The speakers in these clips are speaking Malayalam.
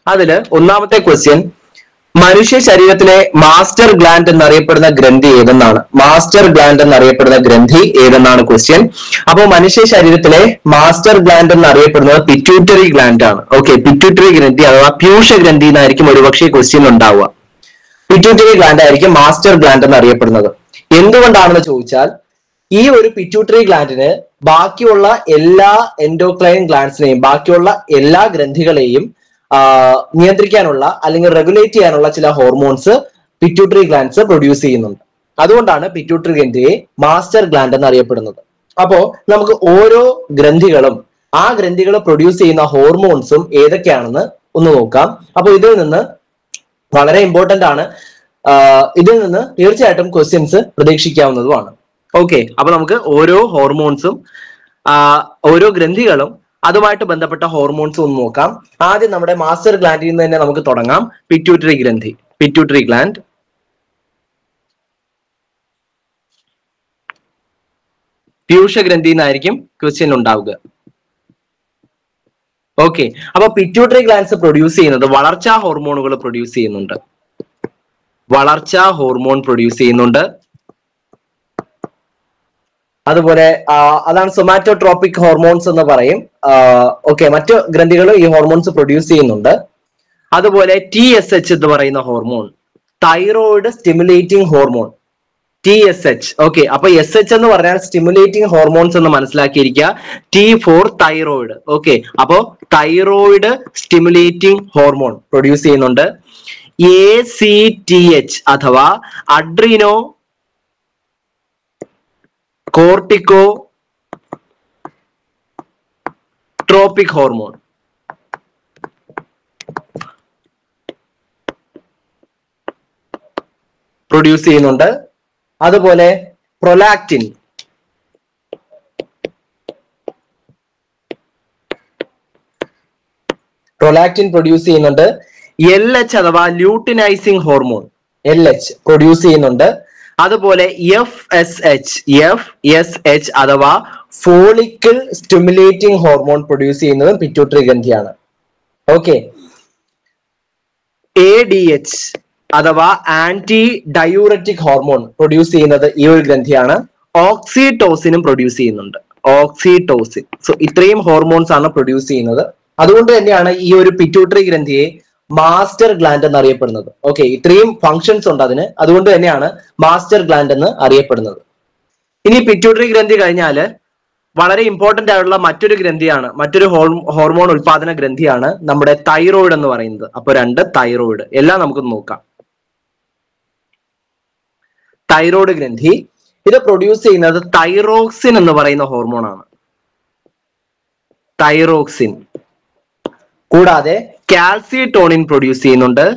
അതില് ഒന്നാമത്തെ ക്വസ്റ്റ്യൻ മനുഷ്യ ശരീരത്തിലെ മാസ്റ്റർ ഗ്ലാൻഡ് എന്നറിയപ്പെടുന്ന ഗ്രന്ഥി ഏതെന്നാണ് മാസ്റ്റർ ഗ്ലാൻഡ് എന്നറിയപ്പെടുന്ന ഗ്രന്ഥി ഏതെന്നാണ് ക്വസ്റ്റ്യൻ അപ്പോൾ മനുഷ്യ ശരീരത്തിലെ മാസ്റ്റർ ഗ്ലാൻഡ് എന്നറിയപ്പെടുന്നത് പിറ്റ്യൂട്ടറി ഗ്ലാൻഡ് ആണ് ഓക്കെ പിറ്റ്യൂട്ടറി ഗ്രന്ഥി അഥവാ പ്യൂഷ ഗ്രന്ഥി എന്നായിരിക്കും ഒരുപക്ഷെ ക്വസ്റ്റ്യൻ ഉണ്ടാവുക പിറ്റ്യൂട്ടറി ഗ്ലാൻഡ് ആയിരിക്കും മാസ്റ്റർ ഗ്ലാൻഡ് എന്നറിയപ്പെടുന്നത് എന്തുകൊണ്ടാണെന്ന് ചോദിച്ചാൽ ഈ ഒരു പിറ്റ്യൂട്ടറി ഗ്ലാൻഡിന് ബാക്കിയുള്ള എല്ലാ എൻഡോക്ലൈൻ ഗ്ലാൻഡ്സിനെയും ബാക്കിയുള്ള എല്ലാ ഗ്രന്ഥികളെയും ആ, നിയന്ത്രിക്കാനുള്ള അല്ലെങ്കിൽ റെഗുലേറ്റ് ചെയ്യാനുള്ള ചില ഹോർമോൺസ് പിറ്റ്യൂട്ടറി ഗ്ലാൻഡ്സ് പ്രൊഡ്യൂസ് ചെയ്യുന്നുണ്ട് അതുകൊണ്ടാണ് പിറ്റ്യൂട്ടറി ഗ്രന്ഥിയെ മാസ്റ്റർ ഗ്ലാൻഡ് എന്നറിയപ്പെടുന്നത് അപ്പോ നമുക്ക് ഓരോ ഗ്രന്ഥികളും ആ ഗ്രന്ഥികൾ പ്രൊഡ്യൂസ് ചെയ്യുന്ന ഹോർമോൺസും ഏതൊക്കെയാണെന്ന് ഒന്ന് നോക്കാം അപ്പൊ ഇതിൽ നിന്ന് വളരെ ഇമ്പോർട്ടന്റ് ആണ് ആഹ് ഇതിൽ നിന്ന് തീർച്ചയായിട്ടും ക്വസ്റ്റ്യൻസ് പ്രതീക്ഷിക്കാവുന്നതുമാണ് ഓക്കെ അപ്പൊ നമുക്ക് ഓരോ ഹോർമോൺസും ഓരോ ഗ്രന്ഥികളും അതുമായിട്ട് ബന്ധപ്പെട്ട ഹോർമോൺസും ഒന്ന് നോക്കാം ആദ്യം നമ്മുടെ മാസ്റ്റർ ഗ്ലാൻഡിൽ നിന്ന് തന്നെ നമുക്ക് തുടങ്ങാം പിറ്റ്യൂട്ടറി ഗ്രന്ഥി പിറ്റ്യൂട്ടറി ഗ്ലാൻഡ് പ്യൂഷ ഗ്രന്ഥി എന്നായിരിക്കും ക്വസ്റ്റ്യൻ ഉണ്ടാവുക ഓക്കെ അപ്പൊ പിറ്റ്യൂട്ടറി ഗ്ലാൻഡ്സ് പ്രൊഡ്യൂസ് ചെയ്യുന്നത് വളർച്ചാ ഹോർമോണുകൾ പ്രൊഡ്യൂസ് ചെയ്യുന്നുണ്ട് വളർച്ചാ ഹോർമോൺ പ്രൊഡ്യൂസ് ചെയ്യുന്നുണ്ട് അതുപോലെ ആ, അതാണ് സൊമാറ്റോട്രോപിക് ഹോർമോൺസ് എന്ന് പറയും ഓക്കെ മറ്റു ഗ്രന്ഥികൾ ഈ ഹോർമോൺസ് പ്രൊഡ്യൂസ് ചെയ്യുന്നുണ്ട് അതുപോലെ ടി എസ് എച്ച് എന്ന് പറയുന്ന hormone thyroid stimulating hormone T S H okay അപ്പൊ എസ് എച്ച് എന്ന് പറഞ്ഞാൽ സ്റ്റിമുലേറ്റിംഗ് ഹോർമോൺസ് എന്ന് മനസ്സിലാക്കിയിരിക്കുക ടി ഫോർ തൈറോയിഡ് ഓക്കെ അപ്പോ തൈറോയിഡ് സ്റ്റിമുലേറ്റിംഗ് ഹോർമോൺ പ്രൊഡ്യൂസ് ചെയ്യുന്നുണ്ട് എ സി ടി എച്ച് അഥവാ adrenocorticotropic hormone produce ചെയ്യുന്നുണ്ട് അതുപോലെ പ്രൊലാക്റ്റിൻ പ്രൊലാക്റ്റിൻ പ്രൊഡ്യൂസ് ചെയ്യുന്നുണ്ട് എൽ എച്ച് അഥവാ luteinizing hormone L H produce ചെയ്യുന്നുണ്ട് അതുപോലെ F S H F S H അഥവാ ഫോളിക്കിൾ സ്റ്റിമുലേറ്റിംഗ് ഹോർമോൺ പ്രൊഡ്യൂസ് ചെയ്യുന്നത് pituitary ഗ്രന്ഥിയാണ് okay A D H അഥവാ ആന്റി ഡയൂററ്റിക് ഹോർമോൺ പ്രൊഡ്യൂസ് ചെയ്യുന്നത് ഈ ഒരു ഗ്രന്ഥിയാണ് ഓക്സിറ്റോസിനും പ്രൊഡ്യൂസ് ചെയ്യുന്നുണ്ട് ഓക്സിറ്റോസിൻ സോ ഇത്രയും ഹോർമോൺസ് ആണ് പ്രൊഡ്യൂസ് ചെയ്യുന്നത് അതുകൊണ്ട് തന്നെയാണ് ഈ ഒരു പിറ്റ്യൂട്ടറി ഗ്രന്ഥിയെ മാസ്റ്റർ ഗ്ലാൻഡ് എന്ന് അറിയപ്പെടുന്നത് ഓക്കെ ഇത്രയും ഫങ്ഷൻസ് ഉണ്ട് അതിന് അതുകൊണ്ട് തന്നെയാണ് മാസ്റ്റർ ഗ്ലാൻഡ് എന്ന് അറിയപ്പെടുന്നത് ഇനി പിറ്റ്യൂട്ടറി ഗ്രന്ഥി കഴിഞ്ഞാല് വളരെ ഇമ്പോർട്ടന്റ് ആയിട്ടുള്ള മറ്റൊരു ഗ്രന്ഥിയാണ് മറ്റൊരു ഹോർമോൺ ഉൽപാദന ഗ്രന്ഥിയാണ് നമ്മുടെ തൈറോയിഡ് എന്ന് പറയുന്നത് അപ്പൊ രണ്ട് തൈറോയിഡ് എല്ലാം നമുക്ക് നോക്കാം തൈറോയ്ഡ് ഗ്രന്ഥി ഇത് പ്രൊഡ്യൂസ് ചെയ്യുന്നത് തൈറോക്സിൻ എന്ന് പറയുന്ന ഹോർമോൺ ആണ് തൈറോക്സിൻ കൂടാതെ കാൽസിട്ടോണിൻ പ്രൊഡ്യൂസ് ചെയ്യുന്നുണ്ട്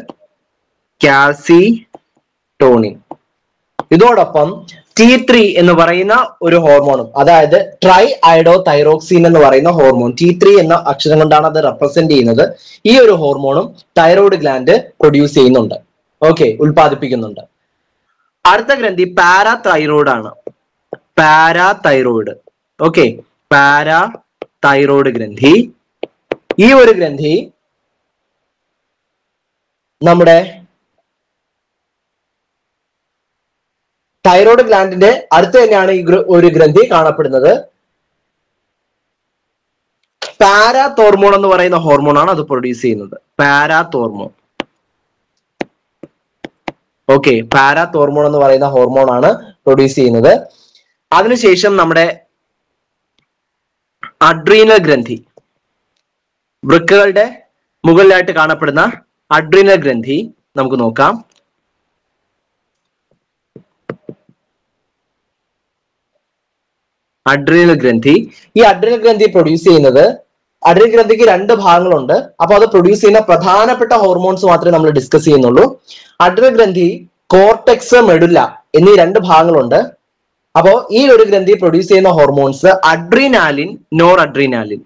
കാൽസിട്ടോണിൻ ഇതോടൊപ്പം ടി ത്രീ എന്ന് പറയുന്ന ഒരു ഹോർമോണും അതായത് ട്രൈ ഐഡോ തൈറോക്സിൻ എന്ന് പറയുന്ന ഹോർമോൺ ടി ത്രീ എന്ന അക്ഷരം കൊണ്ടാണ് അത് റെപ്രസെന്റ് ചെയ്യുന്നത് ഈ ഒരു ഹോർമോണും തൈറോയ്ഡ് ഗ്ലാൻഡ് പ്രൊഡ്യൂസ് ചെയ്യുന്നുണ്ട് ഓക്കെ ഉൽപ്പാദിപ്പിക്കുന്നുണ്ട് അടുത്ത ഗ്രന്ഥി പാരാ തൈറോയ്ഡ് ആണ് parathyroid okay parathyroid ഗ്രന്ഥി ഈ ഒരു ഗ്രന്ഥി നമ്മുടെ തൈറോയ്ഡ് ഗ്ലാൻഡിന്റെ അടുത്ത് തന്നെയാണ് ഈ ഗ്ര- ഒരു ഗ്രന്ഥി കാണപ്പെടുന്നത് പാരാതോർമോൺ എന്ന് പറയുന്ന ഹോർമോൺ ആണ് അത് പ്രൊഡ്യൂസ് ചെയ്യുന്നത് പാരാതോർമോൺ ഓക്കെ പാരാതോർമോൺ എന്ന് പറയുന്ന ഹോർമോൺ ആണ് പ്രൊഡ്യൂസ് ചെയ്യുന്നത് അതിനുശേഷം നമ്മുടെ അഡ്രീനൽ ഗ്രന്ഥി വൃക്കകളുടെ മുകളിലായിട്ട് കാണപ്പെടുന്ന അഡ്രീനൽ ഗ്രന്ഥി നമുക്ക് നോക്കാം അഡ്രീനൽ ഗ്രന്ഥി ഈ അഡ്രീനൽ ഗ്രന്ഥി പ്രൊഡ്യൂസ് ചെയ്യുന്നത് അഡ്രീനൽ ഗ്രന്ഥിക്ക് രണ്ട് ഭാഗങ്ങളുണ്ട് അപ്പൊ അത് പ്രൊഡ്യൂസ് ചെയ്യുന്ന പ്രധാനപ്പെട്ട ഹോർമോൺസ് മാത്രമേ നമ്മൾ ഡിസ്കസ് ചെയ്യുന്നുള്ളൂ അഡ്രീനൽ ഗ്രന്ഥി കോർട്ടെക്സ് മെഡുല്ല എന്നീ രണ്ട് ഭാഗങ്ങളുണ്ട് അപ്പോ ഈ ഒരു ഗ്രന്ഥി പ്രൊഡ്യൂസ് ചെയ്യുന്ന hormones adrenaline noradrenaline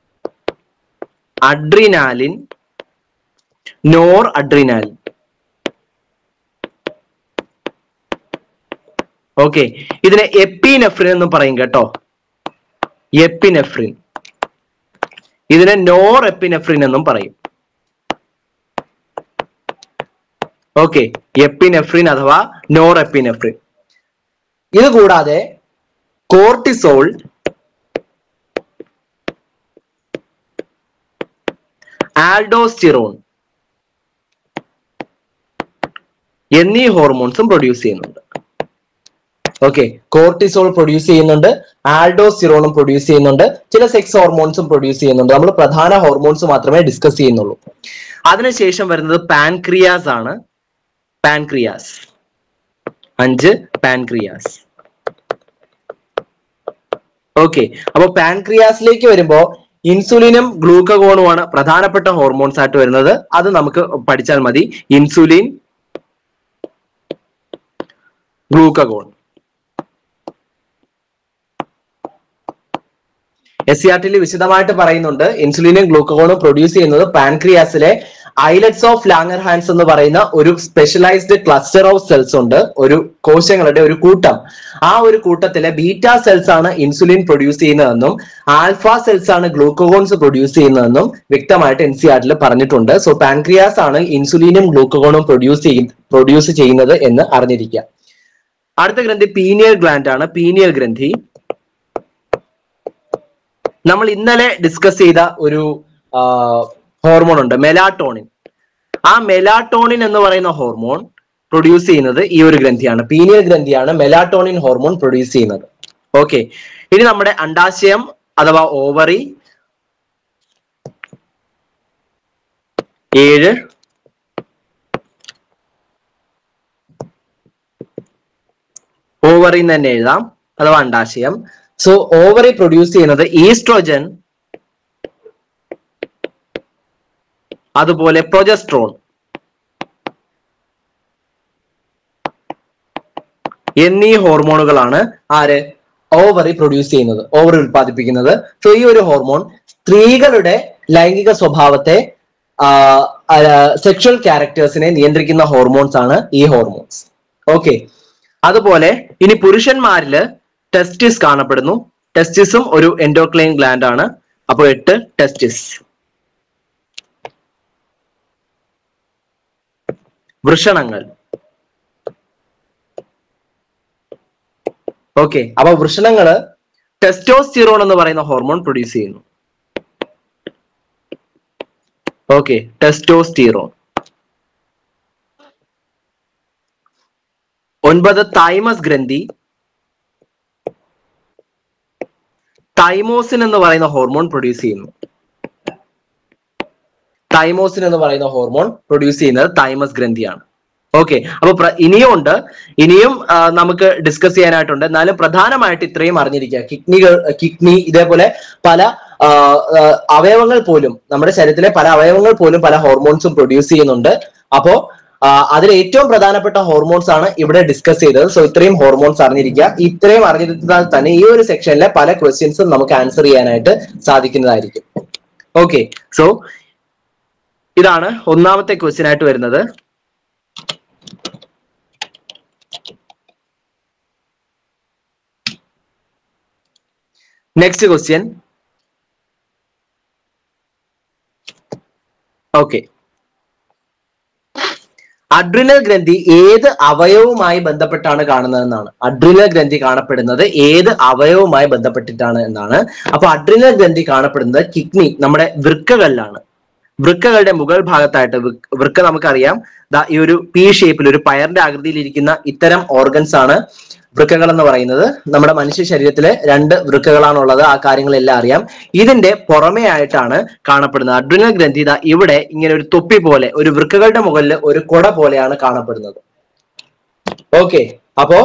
adrenaline noradrenaline okay ഇതിനെ എപ്പിനെഫ്രിൻ എന്ന് പറയും കേട്ടോ എപ്പിനെഫ്രിൻ ഇതിനെ നോർ എപ്പിനെഫ്രിൻ എന്നും പറയും ഓക്കെ എപ്പിനെഫ്രിൻ അഥവാ നോർ എപ്പിനെഫ്രിൻ ഇത് കൂടാതെ കോർട്ടിസോൾ ആൽഡോസ്റ്റിറോൺ എന്നീ ഹോർമോൺസും പ്രൊഡ്യൂസ് ചെയ്യുന്നുണ്ട് ഓക്കെ കോർട്ടിസോൾ പ്രൊഡ്യൂസ് ചെയ്യുന്നുണ്ട് ആൽഡോസ്റ്റിറോണും പ്രൊഡ്യൂസ് ചെയ്യുന്നുണ്ട് ചില സെക്സ് ഹോർമോൺസും പ്രൊഡ്യൂസ് ചെയ്യുന്നുണ്ട് നമ്മൾ പ്രധാന ഹോർമോൺസ് മാത്രമേ ഡിസ്കസ് ചെയ്യുന്നുള്ളൂ അതിനുശേഷം വരുന്നത് പാൻക്രിയാസ് ആണ് പാൻക്രിയാസ് അഞ്ച് പാൻക്രിയാസ് ഓക്കെ അപ്പൊ പാൻക്രിയാസിലേക്ക് വരുമ്പോ ഇൻസുലിനും ഗ്ലൂക്കഗോണുമാണ് പ്രധാനപ്പെട്ട ഹോർമോൺസ് ആയിട്ട് വരുന്നത് അത് നമുക്ക് പഠിച്ചാൽ മതി insulin glucagon S C R ടിയിൽ വിശദമായിട്ട് പറയുന്നുണ്ട് ഇൻസുലിനും ഗ്ലൂക്കഗോണും പ്രൊഡ്യൂസ് ചെയ്യുന്നത് പാൻക്രിയാസിലെ ഐലറ്റ്സ് ഓഫ് ലാങ്ങർ ഹാൻഡ്സ് എന്ന് പറയുന്ന ഒരു സ്പെഷ്യലൈസ്ഡ് ക്ലസ്റ്റർ ഓഫ് സെൽസ് ഉണ്ട് ഒരു കോശങ്ങളുടെ ഒരു കൂട്ടം ആ ഒരു കൂട്ടത്തിലെ ബീറ്റ സെൽസ് ആണ് ഇൻസുലിൻ പ്രൊഡ്യൂസ് ചെയ്യുന്നതെന്നും ആൽഫ സെൽസ് ആണ് ഗ്ലൂക്കോഗോൺസ് പ്രൊഡ്യൂസ് ചെയ്യുന്നതെന്നും വ്യക്തമായിട്ട് എൻ സി ആറിൽ പറഞ്ഞിട്ടുണ്ട് സോ പാൻക്രിയാസ് ആണ് ഇൻസുലിനും ഗ്ലൂക്കോഗോണും പ്രൊഡ്യൂസ് ചെയ്യ പ്രൊഡ്യൂസ് ചെയ്യുന്നത് എന്ന് അറിഞ്ഞിരിക്കുക അടുത്ത ഗ്രന്ഥി പീനിയൽ ഗ്ലാൻഡ് ആണ് പീനിയൽ ഗ്രന്ഥി നമ്മൾ ഇന്നലെ ഡിസ്കസ് ചെയ്ത ഒരു ഹോർമോൺ ഉണ്ട് മെലാട്ടോണിൻ ആ മെലാട്ടോണിൻ എന്ന് പറയുന്ന ഹോർമോൺ പ്രൊഡ്യൂസ് ചെയ്യുന്നത് ഈ ഒരു ഗ്രന്ഥിയാണ് പീനിയൽ ഗ്രന്ഥിയാണ് മെലാട്ടോണിൻ ഹോർമോൺ പ്രൊഡ്യൂസ് ചെയ്യുന്നത് ഓക്കെ ഇനി നമ്മുടെ അണ്ടാശയം അഥവാ ഓവറി ഏഴ് ഓവറിൽ തന്നെ എഴുതാം അഥവാ അണ്ടാശയം സോ ഓവറി പ്രൊഡ്യൂസ് ചെയ്യുന്നത് ഈസ്ട്രോജൻ അതുപോലെ പ്രൊജസ്ട്രോൺ എന്നീ ഹോർമോണുകളാണ് ആര് ഓവറി പ്രൊഡ്യൂസ് ചെയ്യുന്നത് ഓവറി ഉൽപ്പാദിപ്പിക്കുന്നത് സോ ഈ ഒരു ഹോർമോൺ സ്ത്രീകളുടെ ലൈംഗിക സ്വഭാവത്തെ സെക്ഷൽ ക്യാരക്ടേഴ്സിനെ നിയന്ത്രിക്കുന്ന ഹോർമോൺസ് ആണ് ഈ ഹോർമോൺസ് ഓക്കെ അതുപോലെ ഇനി പുരുഷന്മാരില് ടെസ്റ്റിസ് കാണപ്പെടുന്നു ടെസ്റ്റിസും ഒരു എൻഡോക്ലൈൻ ഗ്ലാൻഡ് ആണ് അപ്പോൾ എട്ട് ടെസ്റ്റിസ് വൃഷണങ്ങൾ ഓക്കെ അപ്പൊ വൃഷണങ്ങള് ടെസ്റ്റോസ്റ്റിറോൺ എന്ന് പറയുന്ന ഹോർമോൺ പ്രൊഡ്യൂസ് ചെയ്യുന്നു ഓക്കെ ടെസ്റ്റോസ്റ്റിറോൺ ഒൻപത് തൈമസ് ഗ്രന്ഥി തൈമോസിൻ എന്ന് പറയുന്ന ഹോർമോൺ പ്രൊഡ്യൂസ് ചെയ്യുന്നു തൈമോസിൻ എന്ന് പറയുന്ന ഹോർമോൺ പ്രൊഡ്യൂസ് ചെയ്യുന്നത് തൈമസ് ഗ്രന്ഥിയാണ് ഓക്കെ അപ്പൊ പ്ര- ഇനിയും ഉണ്ട് ഇനിയും ആ, നമുക്ക് ഡിസ്കസ് ചെയ്യാനായിട്ടുണ്ട് എന്നാലും പ്രധാനമായിട്ട് ഇത്രയും അറിഞ്ഞിരിക്കുക കിഡ്നികൾ കിഡ്നി ഇതേപോലെ പല ആ, ആ, അവയവങ്ങൾ പോലും നമ്മുടെ ശരീരത്തിലെ പല അവയവങ്ങൾ പോലും പല ഹോർമോൺസും പ്രൊഡ്യൂസ് ചെയ്യുന്നുണ്ട് അപ്പോ ആ, അതിൽ ഏറ്റവും പ്രധാനപ്പെട്ട ഹോർമോൺസ് ആണ് ഇവിടെ ഡിസ്കസ് ചെയ്തത് സോ ഇത്രയും ഹോർമോൺസ് അറിഞ്ഞിരിക്കുക ഇത്രയും അറിഞ്ഞിരുന്നാൽ തന്നെ ഈ ഒരു സെക്ഷനിലെ പല ക്വസ്റ്റ്യൻസും നമുക്ക് ആൻസർ ചെയ്യാനായിട്ട് സാധിക്കുന്നതായിരിക്കും ഓക്കെ സോ ഇതാണ് ഒന്നാമത്തെ ക്വസ്റ്റ്യൻ ആയിട്ട് വരുന്നത് നെക്സ്റ്റ് ക്വസ്റ്റ്യൻ ഓക്കെ അഡ്രിനൽ ഗ്രന്ഥി ഏത് അവയവുമായി ബന്ധപ്പെട്ടാണ് കാണുന്നതെന്നാണ് അഡ്രിനൽ ഗ്രന്ഥി കാണപ്പെടുന്നത് ഏത് അവയവുമായി ബന്ധപ്പെട്ടിട്ടാണ് എന്നാണ് അപ്പൊ അഡ്രിനൽ ഗ്രന്ഥി കാണപ്പെടുന്നത് കിഡ്നി നമ്മുടെ വൃക്കകളിലാണ് വൃക്കകളുടെ മുകൾ ഭാഗത്തായിട്ട് വൃ- വൃക്ക നമുക്കറിയാം ദാ ഈ ഒരു പി ഷേപ്പിൽ ഒരു പയറിന്റെ ആകൃതിയിൽ ഇരിക്കുന്ന ഇത്തരം ഓർഗൻസ് ആണ് വൃക്കകൾ എന്ന് പറയുന്നത് നമ്മുടെ മനുഷ്യ ശരീരത്തിലെ രണ്ട് വൃക്കകളാണുള്ളത് ആ കാര്യങ്ങളെല്ലാം അറിയാം ഇതിന്റെ പുറമേ ആയിട്ടാണ് കാണപ്പെടുന്നത് അഡ്രിനൽ ഗ്രന്ഥി ദാ ഇവിടെ ഇങ്ങനെ ഒരു തൊപ്പി പോലെ ഒരു വൃക്കകളുടെ മുകളിൽ ഒരു കുട പോലെയാണ് കാണപ്പെടുന്നത് ഓക്കെ അപ്പോ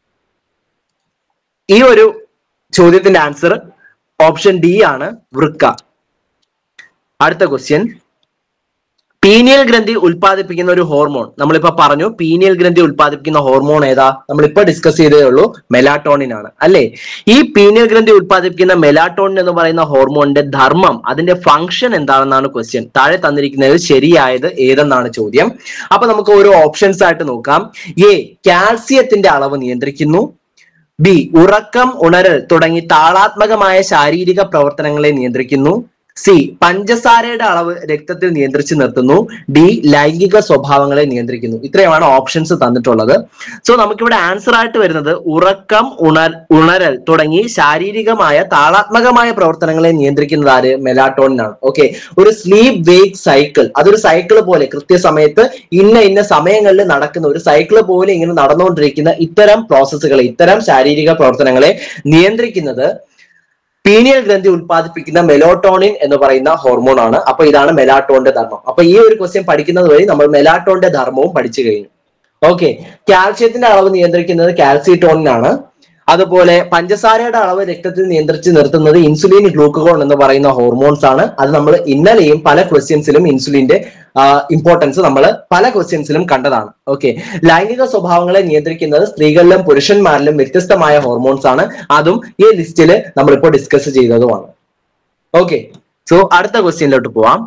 ഈ ഒരു ചോദ്യത്തിന്റെ ആൻസർ ഓപ്ഷൻ ഡി ആണ് വൃക്ക അടുത്ത ക്വസ്റ്റ്യൻ പീനിയൽ ഗ്രന്ഥി ഉൽപ്പാദിപ്പിക്കുന്ന ഒരു ഹോർമോൺ നമ്മളിപ്പോ പറഞ്ഞു പീനിയൽ ഗ്രന്ഥി ഉൽപ്പാദിപ്പിക്കുന്ന ഹോർമോൺ ഏതാ നമ്മളിപ്പോ ഡിസ്കസ് ചെയ്തേ ഉള്ളൂ മെലാട്ടോണിൻ ആണ് അല്ലെ ഈ പീനിയൽ ഗ്രന്ഥി ഉൽപ്പാദിപ്പിക്കുന്ന മെലാട്ടോണിൻ എന്ന് പറയുന്ന ഹോർമോണിന്റെ ധർമ്മം അതിന്റെ ഫംഗ്ഷൻ എന്താണെന്നാണ് ക്വസ്റ്റ്യൻ താഴെ തന്നിരിക്കുന്നത് ശരിയായത് ഏതെന്നാണ് ചോദ്യം അപ്പൊ നമുക്ക് ഓരോ ഓപ്ഷൻസ് ആയിട്ട് നോക്കാം എ കാൽസ്യത്തിന്റെ അളവ് നിയന്ത്രിക്കുന്നു ബി ഉറക്കം ഉണരൽ തുടങ്ങി താളാത്മകമായ ശാരീരിക പ്രവർത്തനങ്ങളെ നിയന്ത്രിക്കുന്നു സി പഞ്ചസാരയുടെ അളവ് രക്തത്തിൽ നിയന്ത്രിച്ച് നിർത്തുന്നു ഡി ലൈംഗിക സ്വഭാവങ്ങളെ നിയന്ത്രിക്കുന്നു ഇത്രയുമാണ് ഓപ്ഷൻസ് തന്നിട്ടുള്ളത് സോ നമുക്കിവിടെ ആൻസർ ആയിട്ട് വരുന്നത് ഉറക്കം ഉണർ ഉണരൽ തുടങ്ങി ശാരീരികമായ താളാത്മകമായ പ്രവർത്തനങ്ങളെ നിയന്ത്രിക്കുന്നത് ആര് മെലാട്ടോണിൻ ആണ് ഓക്കെ ഒരു സ്ലീപ്പ് വേക്ക് സൈക്കിൾ അതൊരു സൈക്കിൾ പോലെ കൃത്യസമയത്ത് ഇന്ന ഇന്ന സമയങ്ങളിൽ നടക്കുന്ന ഒരു സൈക്കിൾ പോലെ ഇങ്ങനെ നടന്നുകൊണ്ടിരിക്കുന്ന ഇത്തരം പ്രോസസ്സുകളെ ഇത്തരം ശാരീരിക പ്രവർത്തനങ്ങളെ നിയന്ത്രിക്കുന്നത് പീനിയൽ ഗ്രന്ഥി ഉത്പാദിപ്പിക്കുന്ന മെലോട്ടോണിൻ എന്ന് പറയുന്ന ഹോർമോൺ ആണ് അപ്പൊ ഇതാണ് മെലാട്ടോണിന്റെ ധർമ്മം അപ്പൊ ഈ ഒരു ക്വസ്റ്റ്യൻ പഠിക്കുന്നത് വഴി നമ്മൾ മെലാട്ടോണിന്റെ ധർമ്മവും പഠിച്ചു കഴിഞ്ഞു ഓക്കെ കാൽഷ്യത്തിന്റെ അളവ് നിയന്ത്രിക്കുന്നത് കാൽസിറ്റോണിൻ ആണ് അതുപോലെ പഞ്ചസാരയുടെ അളവ് രക്തത്തിൽ നിയന്ത്രിച്ച് നിർത്തുന്നത് ഇൻസുലിൻ ഗ്ലൂക്കോൺ എന്ന് പറയുന്ന ഹോർമോൺസ് ആണ് അത് നമ്മൾ ഇന്നലെയും പല ക്വസ്റ്റ്യൻസിലും ഇൻസുലിന്റെ ഇമ്പോർട്ടൻസ് നമ്മൾ പല ക്വസ്റ്റ്യൻസിലും കണ്ടതാണ് ഓക്കെ ലൈംഗിക സ്വഭാവങ്ങളെ നിയന്ത്രിക്കുന്നത് സ്ത്രീകളിലും പുരുഷന്മാരിലും വ്യത്യസ്തമായ ഹോർമോൺസ് ആണ് അതും ഈ ലിസ്റ്റിൽ നമ്മളിപ്പോൾ ഡിസ്കസ് ചെയ്തതുമാണ് ഓക്കെ സോ അടുത്ത ക്വസ്റ്റ്യനിലോട്ട് പോവാം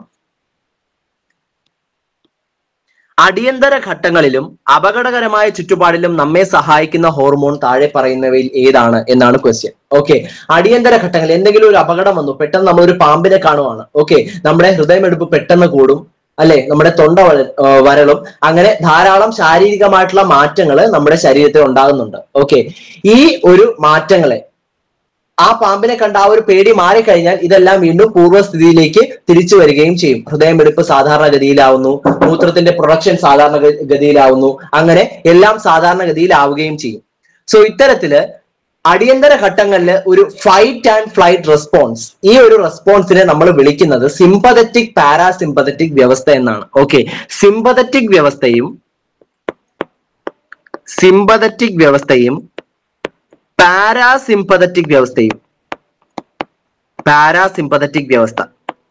അടിയന്തര ഘട്ടങ്ങളിലും അപകടകരമായ ചുറ്റുപാടിലും നമ്മെ സഹായിക്കുന്ന ഹോർമോൺ താഴെ പറയുന്നവയിൽ ഏതാണ് എന്നാണ് ക്വസ്റ്റ്യൻ ഓക്കെ അടിയന്തര ഘട്ടങ്ങളിൽ എന്തെങ്കിലും ഒരു അപകടം വന്നു പെട്ടെന്ന് നമ്മൾ ഒരു പാമ്പിനെ കാണുവാണ് ഓക്കെ നമ്മുടെ ഹൃദയമെടുപ്പ് പെട്ടെന്ന് കൂടും അല്ലെ നമ്മുടെ തൊണ്ട വര- ആ, വരളും അങ്ങനെ ധാരാളം ശാരീരികമായിട്ടുള്ള മാറ്റങ്ങൾ നമ്മുടെ ശരീരത്തിൽ ഉണ്ടാകുന്നുണ്ട് ഓക്കെ ഈ ഒരു മാറ്റങ്ങളെ ആ പാമ്പിനെ കണ്ട ആ ഒരു പേടി മാറിക്കഴിഞ്ഞാൽ ഇതെല്ലാം വീണ്ടും പൂർവ്വസ്ഥിതിയിലേക്ക് തിരിച്ചു വരികയും ചെയ്യും ഹൃദയമെടുപ്പ് സാധാരണഗതിയിലാവുന്നു മൂത്രത്തിന്റെ പ്രൊഡക്ഷൻ സാധാരണ ഗ- ഗതിയിലാവുന്നു അങ്ങനെ എല്ലാം സാധാരണഗതിയിലാവുകയും ചെയ്യും സോ ഇത്തരത്തില് അടിയന്തര ഘട്ടങ്ങളിൽ ഒരു ഫൈറ്റ് ആൻഡ് ഫ്ലൈറ്റ് റെസ്പോൺസ് ഈ ഒരു റെസ്പോൺസിനെ നമ്മൾ വിളിക്കുന്നത് സിമ്പതറ്റിക് പാരാസിമ്പതറ്റിക് വ്യവസ്ഥ എന്നാണ് ഓക്കെ സിമ്പതറ്റിക് വ്യവസ്ഥയും സിമ്പതറ്റിക് വ്യവസ്ഥയും പാരാസിമ്പതറ്റിക് വ്യവസ്ഥയും പാരാസിമ്പതറ്റിക് വ്യവസ്ഥ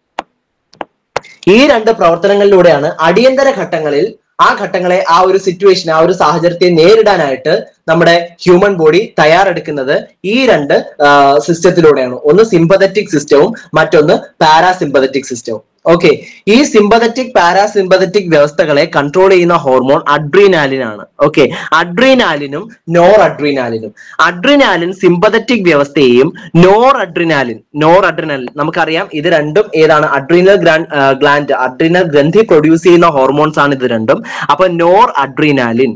ഈ രണ്ട് പ്രവർത്തനങ്ങളിലൂടെയാണ് അടിയന്തര ഘട്ടങ്ങളിൽ ആ ഘട്ടങ്ങളെ ആ ഒരു സിറ്റുവേഷൻ ആ ഒരു സാഹചര്യത്തെ നേരിടാനായിട്ട് നമ്മുടെ ഹ്യൂമൻ ബോഡി തയ്യാറെടുക്കുന്നത് ഈ രണ്ട് സിസ്റ്റത്തിലൂടെയാണ് ഒന്ന് സിമ്പതറ്റിക് സിസ്റ്റവും മറ്റൊന്ന് പാരാസിമ്പതറ്റിക് സിസ്റ്റവും ഓക്കെ ഈ സിമ്പതറ്റിക് പാരാസിമ്പതറ്റിക് വ്യവസ്ഥകളെ കൺട്രോൾ ചെയ്യുന്ന ഹോർമോൺ അഡ്രീനാലിൻ ആണ് ഓക്കെ അഡ്രീനാലിനും നോർ അഡ്രീനാലിനും അഡ്രിനാലിൻ സിമ്പതറ്റിക് വ്യവസ്ഥയെയും നോർ അഡ്രിനാലിൻ നോർ അഡ്രിനാലിൻ നമുക്കറിയാം ഇത് രണ്ടും ഏതാണ് അഡ്രീനൽ ഗ്ലാൻഡ് അഡ്രീനൽ ഗ്രന്ഥി പ്രൊഡ്യൂസ് ചെയ്യുന്ന ഹോർമോൺസ് ആണ് ഇത് രണ്ടും അപ്പൊ നോർ അഡ്രീനാലിൻ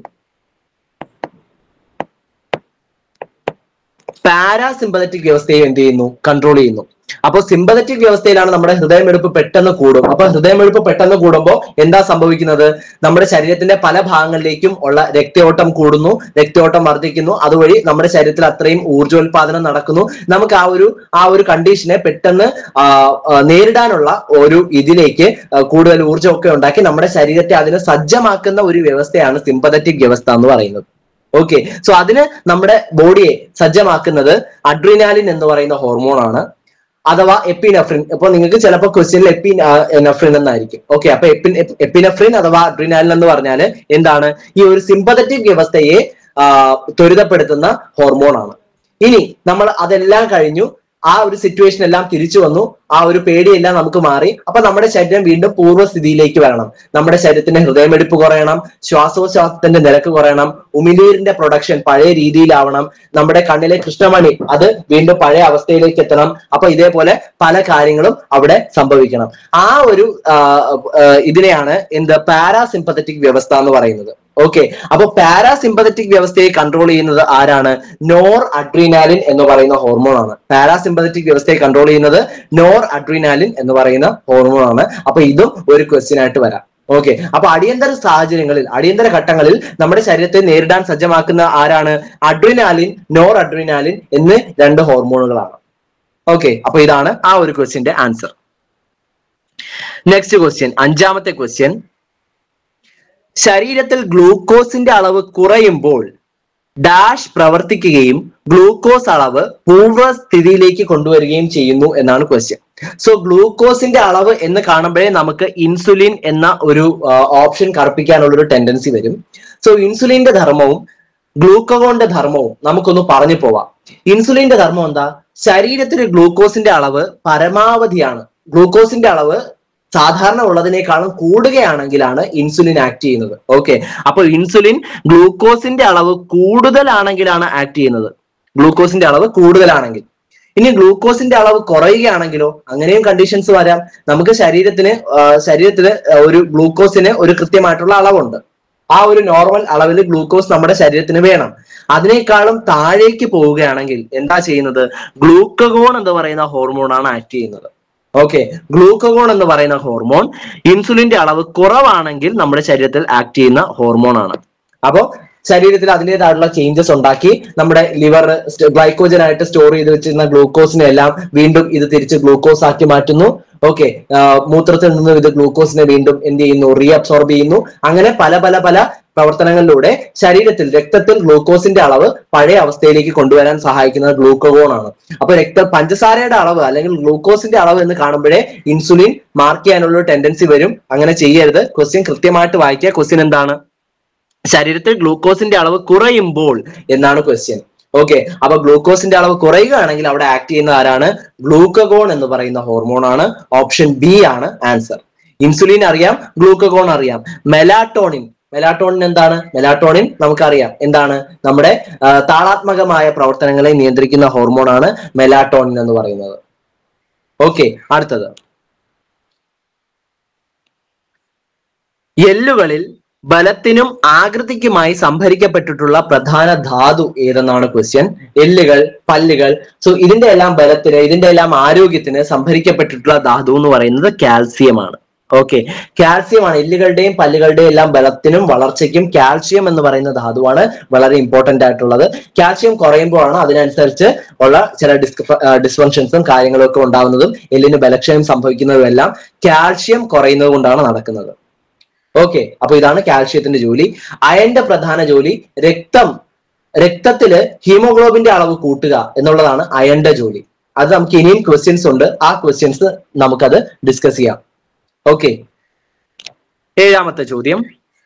പാരാസിമ്പതറ്റിക് വ്യവസ്ഥയെ എന്ത് ചെയ്യുന്നു കൺട്രോൾ ചെയ്യുന്നു അപ്പൊ സിമ്പതറ്റിക് വ്യവസ്ഥയിലാണ് നമ്മുടെ ഹൃദയമെടുപ്പ് പെട്ടെന്ന് കൂടും അപ്പൊ ഹൃദയമെടുപ്പ് പെട്ടെന്ന് കൂടുമ്പോൾ എന്താ സംഭവിക്കുന്നത് നമ്മുടെ ശരീരത്തിന്റെ പല ഭാഗങ്ങളിലേക്കും ഉള്ള രക്തയോട്ടം കൂടുന്നു രക്തയോട്ടം വർദ്ധിക്കുന്നു അതുവഴി നമ്മുടെ ശരീരത്തിൽ അത്രയും ഊർജ്ജോൽപാദനം നടക്കുന്നു നമുക്ക് ആ ഒരു ആ ഒരു കണ്ടീഷനെ പെട്ടെന്ന് ആ, ആ, നേരിടാനുള്ള ഒരു ഇതിലേക്ക് ആ, കൂടുതൽ ഊർജ്ജമൊക്കെ ഉണ്ടാക്കി നമ്മുടെ ശരീരത്തെ അതിന് സജ്ജമാക്കുന്ന ഒരു വ്യവസ്ഥയാണ് സിമ്പതറ്റിക് വ്യവസ്ഥ എന്ന് പറയുന്നത് ഓക്കെ സോ അതിന് നമ്മുടെ ബോഡിയെ സജ്ജമാക്കുന്നത് അഡ്രിനാലിൻ എന്ന് പറയുന്ന ഹോർമോൺ ആണ് അഥവാ എപ്പിനെഫ്രിൻ ഇപ്പൊ നിങ്ങൾക്ക് ചിലപ്പോൾ ക്വസ്റ്റ്യനിൽ എപ്പി എനഫ്രിൻ എന്നായിരിക്കും ഓക്കെ അപ്പൊ എപ്പിൻ എപ്പിനെഫ്രിൻ അഥവാ അഡ്രിനാലിൻ എന്ന് പറഞ്ഞാല് എന്താണ് ഈ ഒരു സിമ്പതറ്റിക് വ്യവസ്ഥയെ ആ, ത്വരിതപ്പെടുത്തുന്ന ഹോർമോൺ ആണ് ഇനി നമ്മൾ അതെല്ലാം കഴിഞ്ഞു ആ ഒരു സിറ്റുവേഷൻ എല്ലാം തിരിച്ചു വന്നു ആ ഒരു പേടിയെല്ലാം നമുക്ക് മാറി അപ്പൊ നമ്മുടെ ശരീരം വീണ്ടും പൂർവ്വസ്ഥിതിയിലേക്ക് വരണം നമ്മുടെ ശരീരത്തിന്റെ ഹൃദയമെടുപ്പ് കുറയണം ശ്വാസോച്ഛ്വാസത്തിന്റെ നിരക്ക് കുറയണം ഉമിനീരിന്റെ പ്രൊഡക്ഷൻ പഴയ രീതിയിലാവണം നമ്മുടെ കണ്ണിലെ കൃഷ്ണമണി അത് വീണ്ടും പഴയ അവസ്ഥയിലേക്ക് എത്തണം അപ്പൊ ഇതേപോലെ പല കാര്യങ്ങളും അവിടെ സംഭവിക്കണം ആ ഒരു ആ, ആ, ഇതിനെയാണ് എന്ത് പാരാസിമ്പത്തറ്റിക് വ്യവസ്ഥ എന്ന് പറയുന്നത് ഓക്കെ അപ്പൊ പാരാസിമ്പത്തറ്റിക് വ്യവസ്ഥയെ കൺട്രോൾ ചെയ്യുന്നത് ആരാണ് നോർ അഡ്രീനാലിൻ എന്ന് പറയുന്ന ഹോർമോൺ ആണ് പാരാസിമ്പത്തറ്റിക് വ്യവസ്ഥയെ കൺട്രോൾ ചെയ്യുന്നത് നോർ അഡ്രീനാലിൻ എന്ന് പറയുന്ന ഹോർമോൺ ആണ് അപ്പൊ ഇതും ഒരു ക്വസ്റ്റ്യൻ ആയിട്ട് വരാം ഓക്കെ അപ്പൊ അടിയന്തര സാഹചര്യങ്ങളിൽ അടിയന്തര ഘട്ടങ്ങളിൽ നമ്മുടെ ശരീരത്തെ നേരിടാൻ സജ്ജമാക്കുന്ന ആരാണ് അഡ്രിനാലിൻ നോർ അഡ്രിനാലിൻ എന്ന് രണ്ട് ഹോർമോണുകളാണ് ഓക്കെ അപ്പൊ ഇതാണ് ആ ഒരു ക്വസ്റ്റ്യന്റെ ആൻസർ നെക്സ്റ്റ് ക്വസ്റ്റ്യൻ അഞ്ചാമത്തെ ക്വസ്റ്റ്യൻ ശരീരത്തിൽ ഗ്ലൂക്കോസിന്റെ അളവ് കുറയുമ്പോൾ ഡാഷ് പ്രവർത്തിക്കുകയും ഗ്ലൂക്കോസ് അളവ് പൂർവ്വസ്ഥിതിയിലേക്ക് കൊണ്ടുവരികയും ചെയ്യുന്നു എന്നാണ് ക്വസ്റ്റ്യൻ സോ ഗ്ലൂക്കോസിന്റെ അളവ് എന്ന് കാണുമ്പോഴേ നമുക്ക് ഇൻസുലിൻ എന്ന ഒരു ഓപ്ഷൻ കറുപ്പിക്കാനുള്ള ഒരു ടെൻഡൻസി വരും സോ ഇൻസുലിന്റെ ധർമ്മവും ഗ്ലൂക്കോണിന്റെ ധർമ്മവും നമുക്കൊന്ന് പറഞ്ഞു പോവാം ഇൻസുലിന്റെ ധർമ്മം എന്താ ശരീരത്തിൽ ഗ്ലൂക്കോസിന്റെ അളവ് പരമാവധിയാണ് ഗ്ലൂക്കോസിന്റെ അളവ് സാധാരണ ഉള്ളതിനേക്കാളും കൂടുകയാണെങ്കിലാണ് ഇൻസുലിൻ ആക്ട് ചെയ്യുന്നത് ഓക്കെ അപ്പൊ ഇൻസുലിൻ ഗ്ലൂക്കോസിന്റെ അളവ് കൂടുതലാണെങ്കിലാണ് ആക്ട് ചെയ്യുന്നത് ഗ്ലൂക്കോസിന്റെ അളവ് കൂടുതലാണെങ്കിൽ ഇനി ഗ്ലൂക്കോസിന്റെ അളവ് കുറയുകയാണെങ്കിലോ അങ്ങനെയും കണ്ടീഷൻസ് വരാം നമുക്ക് ശരീരത്തിന് ആ, ശരീരത്തിന് ഒരു ഗ്ലൂക്കോസിന് ഒരു കൃത്യമായിട്ടുള്ള അളവുണ്ട് ആ ഒരു നോർമൽ അളവിൽ ഗ്ലൂക്കോസ് നമ്മുടെ ശരീരത്തിന് വേണം അതിനേക്കാളും താഴേക്ക് പോവുകയാണെങ്കിൽ എന്താ ചെയ്യുന്നത് ഗ്ലൂക്കഗോൺ എന്ന് പറയുന്ന ഹോർമോണാണ് ആക്ട് ചെയ്യുന്നത് ഓക്കെ ഗ്ലൂക്കഗോൺ എന്ന് പറയുന്ന ഹോർമോൺ ഇൻസുലിന്റെ അളവ് കുറവാണെങ്കിൽ നമ്മുടെ ശരീരത്തിൽ ആക്ട് ചെയ്യുന്ന ഹോർമോൺ ആണ് അപ്പോ ശരീരത്തിൽ അതിൻ്റെതായിട്ടുള്ള ചേഞ്ചസ് ഉണ്ടാക്കി നമ്മുടെ ലിവർ ഗ്ലൈക്കോജൻ ആയിട്ട് സ്റ്റോർ ചെയ്ത് വെച്ചിരുന്ന ഗ്ലൂക്കോസിനെ എല്ലാം വീണ്ടും ഇത് തിരിച്ച് ഗ്ലൂക്കോസ് ആക്കി മാറ്റുന്നു ഓക്കെ മൂത്രത്തിൽ നിന്ന് ഇത് ഗ്ലൂക്കോസിനെ വീണ്ടും എന്ത് ചെയ്യുന്നു റീ അബ്സോർബ് ചെയ്യുന്നു അങ്ങനെ പല പല പല പ്രവർത്തനങ്ങളിലൂടെ ശരീരത്തിൽ രക്തത്തിൽ ഗ്ലൂക്കോസിന്റെ അളവ് പഴയ അവസ്ഥയിലേക്ക് കൊണ്ടുവരാൻ സഹായിക്കുന്നത് ഗ്ലൂക്കോഗോൺ ആണ് അപ്പൊ രക്ത പഞ്ചസാരയുടെ അളവ് അല്ലെങ്കിൽ ഗ്ലൂക്കോസിന്റെ അളവ് എന്ന് കാണുമ്പോഴേ ഇൻസുലിൻ മാർക്ക് ചെയ്യാനുള്ള ഒരു ടെൻഡൻസി വരും അങ്ങനെ ചെയ്യരുത് ക്വസ്റ്റ്യൻ കൃത്യമായിട്ട് വായിക്കുക ക്വസ്റ്റ്യൻ എന്താണ് ശരീരത്തിൽ ഗ്ലൂക്കോസിന്റെ അളവ് കുറയുമ്പോൾ എന്നാണ് ക്വസ്റ്റ്യൻ ഓക്കെ അപ്പൊ ഗ്ലൂക്കോസിന്റെ അളവ് കുറയുകയാണെങ്കിൽ അവിടെ ആക്ട് ചെയ്യുന്ന ആരാണ് ഗ്ലൂക്കഗോൺ എന്ന് പറയുന്ന ഹോർമോൺ ആണ് ഓപ്ഷൻ ബി ആണ് ആൻസർ ഇൻസുലിൻ അറിയാം ഗ്ലൂക്കഗോൺ അറിയാം മെലാട്ടോണിൻ മെലാട്ടോണിൻ എന്താണ് മെലാട്ടോണിൻ നമുക്കറിയാം എന്താണ് നമ്മുടെ ആ, താളാത്മകമായ പ്രവർത്തനങ്ങളെ നിയന്ത്രിക്കുന്ന ഹോർമോൺ ആണ് മെലാട്ടോണിൻ എന്ന് പറയുന്നത് ഓക്കെ അടുത്തത് എല്ലുകളിൽ ബലത്തിനും ആകൃതിക്കുമായി സംഭരിക്കപ്പെട്ടിട്ടുള്ള പ്രധാന ധാതു ഏതെന്നാണ് ക്വസ്റ്റ്യൻ എല്ലുകൾ പല്ലുകൾ സോ ഇതിന്റെ എല്ലാം ബലത്തിന് ഇതിന്റെ എല്ലാം ആരോഗ്യത്തിന് സംഭരിക്കപ്പെട്ടിട്ടുള്ള ധാതു എന്ന് പറയുന്നത് കാൽസ്യം ആണ് ഓക്കെ കാൽസ്യം ആണ് എല്ലുകളുടെയും പല്ലുകളുടെയും എല്ലാം ബലത്തിനും വളർച്ചയ്ക്കും കാൽസ്യം എന്ന് പറയുന്ന ധാതുവാണ് വളരെ ഇമ്പോർട്ടന്റ് ആയിട്ടുള്ളത് കാൽസ്യം കുറയുമ്പോഴാണ് അതിനനുസരിച്ച് ഉള്ള ചില ഡിസ്ക് ഡിസ്ഫങ്ഷൻസും കാര്യങ്ങളും ഒക്കെ ഉണ്ടാവുന്നതും എല്ലിന് ബലക്ഷയം സംഭവിക്കുന്നതും എല്ലാം കാൽസ്യം കുറയുന്നത് കൊണ്ടാണ് നടക്കുന്നത് ഓക്കെ അപ്പൊ ഇതാണ് കാൽഷ്യത്തിന്റെ ജോലി അയന്റെ പ്രധാന ജോലി രക്തം രക്തത്തില് ഹീമോഗ്ലോബിന്റെ അളവ് കൂട്ടുക എന്നുള്ളതാണ് അയന്റെ ജോലി അത് നമുക്ക് ഇനിയും ക്വസ്റ്റ്യൻസ് ഉണ്ട് ആ ക്വസ്റ്റ്യൻസ് നമുക്കത് ഡിസ്കസ് ചെയ്യാം ഓക്കെ ഏഴാമത്തെ ചോദ്യം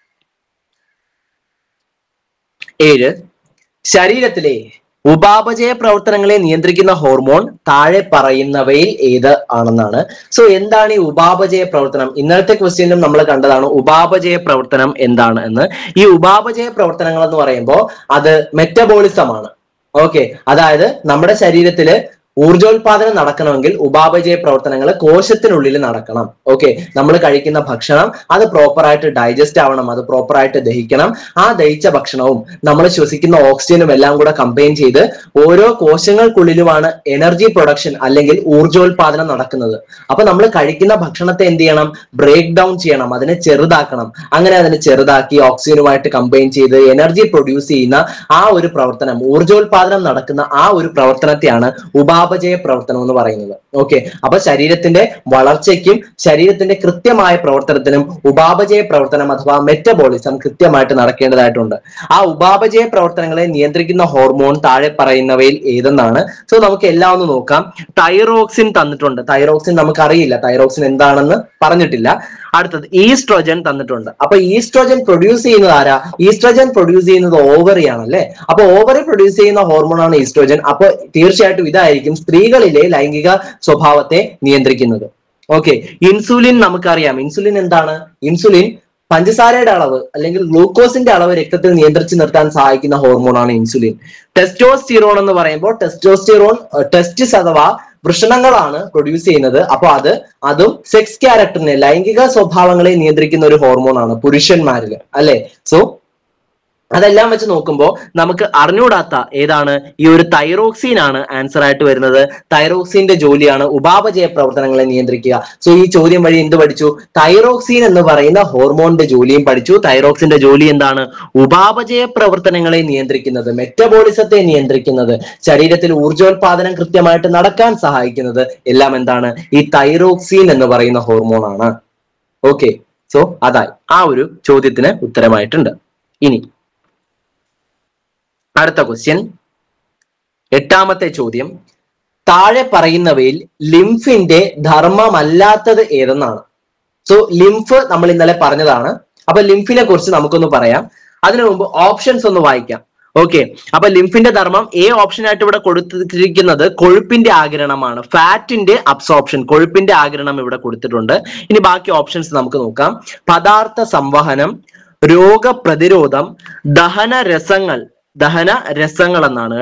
ഏഴ് ശരീരത്തിലെ ഉപാപചയ പ്രവർത്തനങ്ങളെ നിയന്ത്രിക്കുന്ന ഹോർമോൺ താഴെ പറയുന്നവയിൽ ഏത് ആണെന്നാണ് സോ എന്താണ് ഈ ഉപാപചയ പ്രവർത്തനം ഇന്നലത്തെ ക്വസ്റ്റ്യനിലും നമ്മൾ കണ്ടതാണ് ഉപാപചയ പ്രവർത്തനം എന്താണ് എന്ന് ഈ ഉപാപചയ പ്രവർത്തനങ്ങൾ എന്ന് പറയുമ്പോൾ അത് മെറ്റബോളിസം ആണ് ഓക്കെ അതായത് നമ്മുടെ ശരീരത്തില് ഊർജോൽപാദനം നടക്കണമെങ്കിൽ ഉപാപചയ പ്രവർത്തനങ്ങൾ കോശത്തിനുള്ളിൽ നടക്കണം ഓക്കെ നമ്മൾ കഴിക്കുന്ന ഭക്ഷണം അത് പ്രോപ്പറായിട്ട് ഡൈജസ്റ്റ് ആവണം അത് പ്രോപ്പറായിട്ട് ദഹിക്കണം ആ ദഹിച്ച ഭക്ഷണവും നമ്മൾ ശ്വസിക്കുന്ന ഓക്സിജനും എല്ലാം കൂടെ കമ്പൈൻ ചെയ്ത് ഓരോ കോശങ്ങൾക്കുള്ളിലുമാണ് എനർജി പ്രൊഡക്ഷൻ അല്ലെങ്കിൽ ഊർജോൽപാദനം നടക്കുന്നത് അപ്പൊ നമ്മൾ കഴിക്കുന്ന ഭക്ഷണത്തെ എന്ത് ചെയ്യണം ബ്രേക്ക് ഡൗൺ ചെയ്യണം അതിനെ ചെറുതാക്കണം അങ്ങനെ അതിനെ ചെറുതാക്കി ഓക്സിജനുമായിട്ട് കമ്പൈൻ ചെയ്ത് എനർജി പ്രൊഡ്യൂസ് ചെയ്യുന്ന ആ ഒരു പ്രവർത്തനം ഊർജോൽപാദനം നടക്കുന്ന ആ ഒരു പ്രവർത്തനത്തെയാണ് ഉപാപചയ പ്രവർത്തനം എന്ന് പറയുന്നത് ഓക്കെ അപ്പൊ ശരീരത്തിന്റെ വളർച്ചയ്ക്കും ശരീരത്തിന്റെ കൃത്യമായ പ്രവർത്തനത്തിനും ഉപാപചയ പ്രവർത്തനം അഥവാ മെറ്റബോളിസം കൃത്യമായിട്ട് നടക്കേണ്ടതായിട്ടുണ്ട് ആ ഉപാപചയ പ്രവർത്തനങ്ങളെ നിയന്ത്രിക്കുന്ന ഹോർമോൺ താഴെ പറയുന്നവയിൽ ഏതെന്നാണ് സോ നമുക്ക് എല്ലാം ഒന്ന് നോക്കാം തൈറോക്സിൻ തന്നിട്ടുണ്ട് തൈറോക്സിൻ നമുക്ക് അറിയില്ല തൈറോക്സിൻ എന്താണെന്ന് പറഞ്ഞിട്ടില്ല അടുത്തത് ഈസ്ട്രോജൻ തന്നിട്ടുണ്ട് അപ്പൊ ഈസ്ട്രോജൻ പ്രൊഡ്യൂസ് ചെയ്യുന്നത് ആരാ ഈസ്ട്രോജൻ പ്രൊഡ്യൂസ് ചെയ്യുന്നത് ഓവറി ആണല്ലേ അപ്പൊ ഓവറി പ്രൊഡ്യൂസ് ചെയ്യുന്ന ഹോർമോൺ ആണ് ഈസ്ട്രോജൻ അപ്പൊ തീർച്ചയായിട്ടും ഇതായിരിക്കും സ്ത്രീകളിലെ ലൈംഗിക സ്വഭാവത്തെ നിയന്ത്രിക്കുന്നത് ഓക്കെ ഇൻസുലിൻ നമുക്കറിയാം ഇൻസുലിൻ എന്താണ് ഇൻസുലിൻ പഞ്ചസാരയുടെ അളവ് അല്ലെങ്കിൽ ഗ്ലൂക്കോസിന്റെ അളവ് രക്തത്തിൽ നിയന്ത്രിച്ച് നിർത്താൻ സഹായിക്കുന്ന ഹോർമോണാണ് ഇൻസുലിൻ ടെസ്റ്റോസ്റ്റിറോൺ എന്ന് പറയുമ്പോൾ ടെസ്റ്റോസ്റ്റിറോൺ ടെസ്റ്റിസ് അഥവാ വൃഷണങ്ങളാണ് പ്രൊഡ്യൂസ് ചെയ്യുന്നത് അപ്പൊ അത് അതും സെക്സ് ക്യാരക്ടറിനെ ലൈംഗിക സ്വഭാവങ്ങളെ നിയന്ത്രിക്കുന്ന ഒരു ഹോർമോണാണ് പുരുഷന്മാരിൽ അല്ലെ സോ അതെല്ലാം വെച്ച് നോക്കുമ്പോൾ നമുക്ക് അറിഞ്ഞുകൂടാത്ത ഏതാണ് ഈ ഒരു തൈറോക്സിൻ ആണ് ആൻസർ ആയിട്ട് വരുന്നത് തൈറോക്സിന്റെ ജോലിയാണ് ഉപാപചയ പ്രവർത്തനങ്ങളെ നിയന്ത്രിക്കുക സോ ഈ ചോദ്യം വഴി എന്ത് പഠിച്ചു തൈറോക്സിൻ എന്ന് പറയുന്ന ഹോർമോണിന്റെ ജോലിയും പഠിച്ചു തൈറോക്സിന്റെ ജോലി എന്താണ് ഉപാപചയ പ്രവർത്തനങ്ങളെ നിയന്ത്രിക്കുന്നത് മെറ്റബോളിസത്തെ നിയന്ത്രിക്കുന്നത് ശരീരത്തിൽ ഊർജോൽപാദനം കൃത്യമായിട്ട് നടക്കാൻ സഹായിക്കുന്നത് എല്ലാം എന്താണ് ഈ തൈറോക്സിൻ എന്ന് പറയുന്ന ഹോർമോണാണ് ഓക്കെ സോ അതായി ആ ഒരു ചോദ്യത്തിന് ഉത്തരമായിട്ടുണ്ട് ഇനി അടുത്ത ക്വസ്റ്റ്യൻ എട്ടാമത്തെ ചോദ്യം താഴെ പറയുന്നവയിൽ ലിംഫിന്റെ ധർമ്മമല്ലാത്തത് ഏതെന്നാണ് സോ ലിംഫ് നമ്മൾ ഇന്നലെ പറഞ്ഞതാണ് അപ്പൊ ലിംഫിനെ കുറിച്ച് നമുക്കൊന്ന് പറയാം അതിനു മുമ്പ് ഓപ്ഷൻസ് ഒന്ന് വായിക്കാം ഓക്കെ അപ്പൊ ലിംഫിന്റെ ധർമ്മം എ ഓപ്ഷൻ ആയിട്ട് ഇവിടെ കൊടുത്തിരിക്കുന്നത് കൊഴുപ്പിന്റെ ആകിരണമാണ് ഫാറ്റിന്റെ അബ്സോർപ്ഷൻ കൊഴുപ്പിന്റെ ആകിരണം ഇവിടെ കൊടുത്തിട്ടുണ്ട് ഇനി ബാക്കി ഓപ്ഷൻസ് നമുക്ക് നോക്കാം പദാർത്ഥ സംവഹനം രോഗപ്രതിരോധം ദഹന രസങ്ങൾ ദഹന രസങ്ങൾ എന്നാണ് കേട്ടോ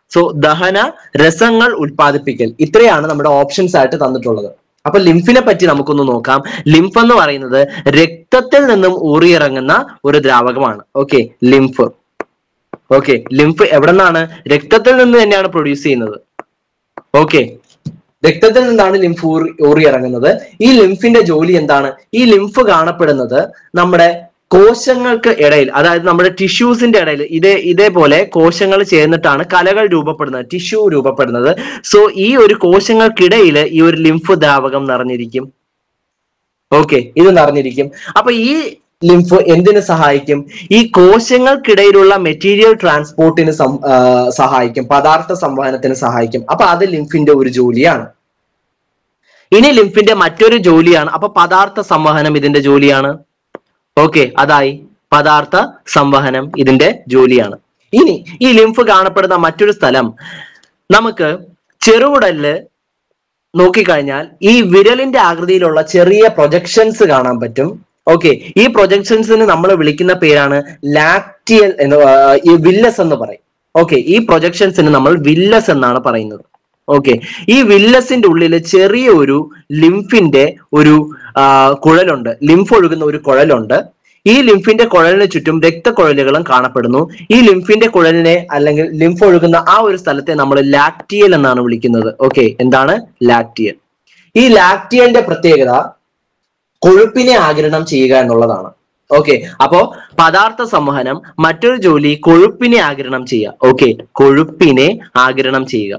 സോ ദഹന രസങ്ങൾ ഉൽപ്പാദിപ്പിക്കൽ ഇത്രയാണ് നമ്മുടെ ഓപ്ഷൻസ് ആയിട്ട് തന്നിട്ടുള്ളത് അപ്പൊ ലിംഫിനെ പറ്റി നമുക്കൊന്ന് നോക്കാം ലിംഫ് എന്ന് പറയുന്നത് രക്തത്തിൽ നിന്നും ഊറിയിറങ്ങുന്ന ഒരു ദ്രാവകമാണ് ഓക്കെ ലിംഫ് ഓക്കെ ലിംഫ് എവിടെ നിന്നാണ് രക്തത്തിൽ നിന്ന് തന്നെയാണ് പ്രൊഡ്യൂസ് ചെയ്യുന്നത് ഓക്കെ രക്തത്തിൽ നിന്നാണ് ലിംഫ് ഊറി ഊറിയിറങ്ങുന്നത് ഈ ലിംഫിന്റെ ജോലി എന്താണ് ഈ ലിംഫ് കാണപ്പെടുന്നത് നമ്മുടെ കോശങ്ങൾക്ക് ഇടയിൽ അതായത് നമ്മുടെ ടിഷ്യൂസിന്റെ ഇടയിൽ ഇതേ ഇതേപോലെ കോശങ്ങൾ ചേർന്നിട്ടാണ് കലകൾ രൂപപ്പെടുന്നത് ടിഷ്യൂ രൂപപ്പെടുന്നത് സോ ഈ ഒരു കോശങ്ങൾക്കിടയിൽ ഈ ഒരു ലിംഫ് ദ്രാവകം നിറഞ്ഞിരിക്കും ഓക്കെ ഇത് നിറഞ്ഞിരിക്കും അപ്പൊ ഈ ലിംഫ് എന്തിനു സഹായിക്കും ഈ കോശങ്ങൾക്കിടയിലുള്ള മെറ്റീരിയൽ ട്രാൻസ്പോർട്ടിന് സം- ആ, സഹായിക്കും പദാർത്ഥ സംവഹനത്തിന് സഹായിക്കും അപ്പൊ അത് ലിംഫിന്റെ ഒരു ജോലിയാണ് ഇനി ലിംഫിന്റെ മറ്റൊരു ജോലിയാണ് അപ്പൊ പദാർത്ഥ സംവഹനം ഇതിന്റെ ജോലിയാണ് ഓക്കെ അതായി പദാർത്ഥ സംവഹനം ഇതിന്റെ ജോലിയാണ് ഇനി ഈ ലിംഫ് കാണപ്പെടുന്ന മറ്റൊരു സ്ഥലം നമുക്ക് ചെറുകുടലില് നോക്കിക്കഴിഞ്ഞാൽ ഈ വിരലിന്റെ ആകൃതിയിലുള്ള ചെറിയ പ്രൊജക്ഷൻസ് കാണാൻ പറ്റും ഓക്കെ ഈ പ്രൊജക്ഷൻസിന് നമ്മൾ വിളിക്കുന്ന പേരാണ് ലാക്റ്റിയൽ എന്ന് ആ, ഈ വില്ലസ് എന്ന് പറയും ഓക്കെ ഈ പ്രൊജക്ഷൻസിന് നമ്മൾ വില്ലസ് എന്നാണ് പറയുന്നത് ഓക്കെ ഈ വില്ലസിന്റെ ഉള്ളിൽ ചെറിയ ഒരു ലിംഫിന്റെ ഒരു ആ, കുഴലുണ്ട് ലിംഫ് ഒഴുകുന്ന ഒരു കുഴലുണ്ട് ഈ ലിംഫിന്റെ കുഴലിന് ചുറ്റും രക്തക്കുഴലുകളും കാണപ്പെടുന്നു ഈ ലിംഫിന്റെ കുഴലിനെ അല്ലെങ്കിൽ ലിംഫ് ഒഴുകുന്ന ആ ഒരു സ്ഥലത്തെ നമ്മൾ ലാക്റ്റിയൽ എന്നാണ് വിളിക്കുന്നത് ഓക്കെ എന്താണ് ലാക്റ്റിയൽ ഈ ലാക്റ്റിയലിന്റെ പ്രത്യേകത കൊഴുപ്പിനെ ആഗിരണം ചെയ്യുക എന്നുള്ളതാണ് ഓക്കെ അപ്പോ പദാർത്ഥ സംവഹനം മറ്റൊരു ജോലി കൊഴുപ്പിനെ ആഗിരണം ചെയ്യുക ഓക്കെ കൊഴുപ്പിനെ ആഗിരണം ചെയ്യുക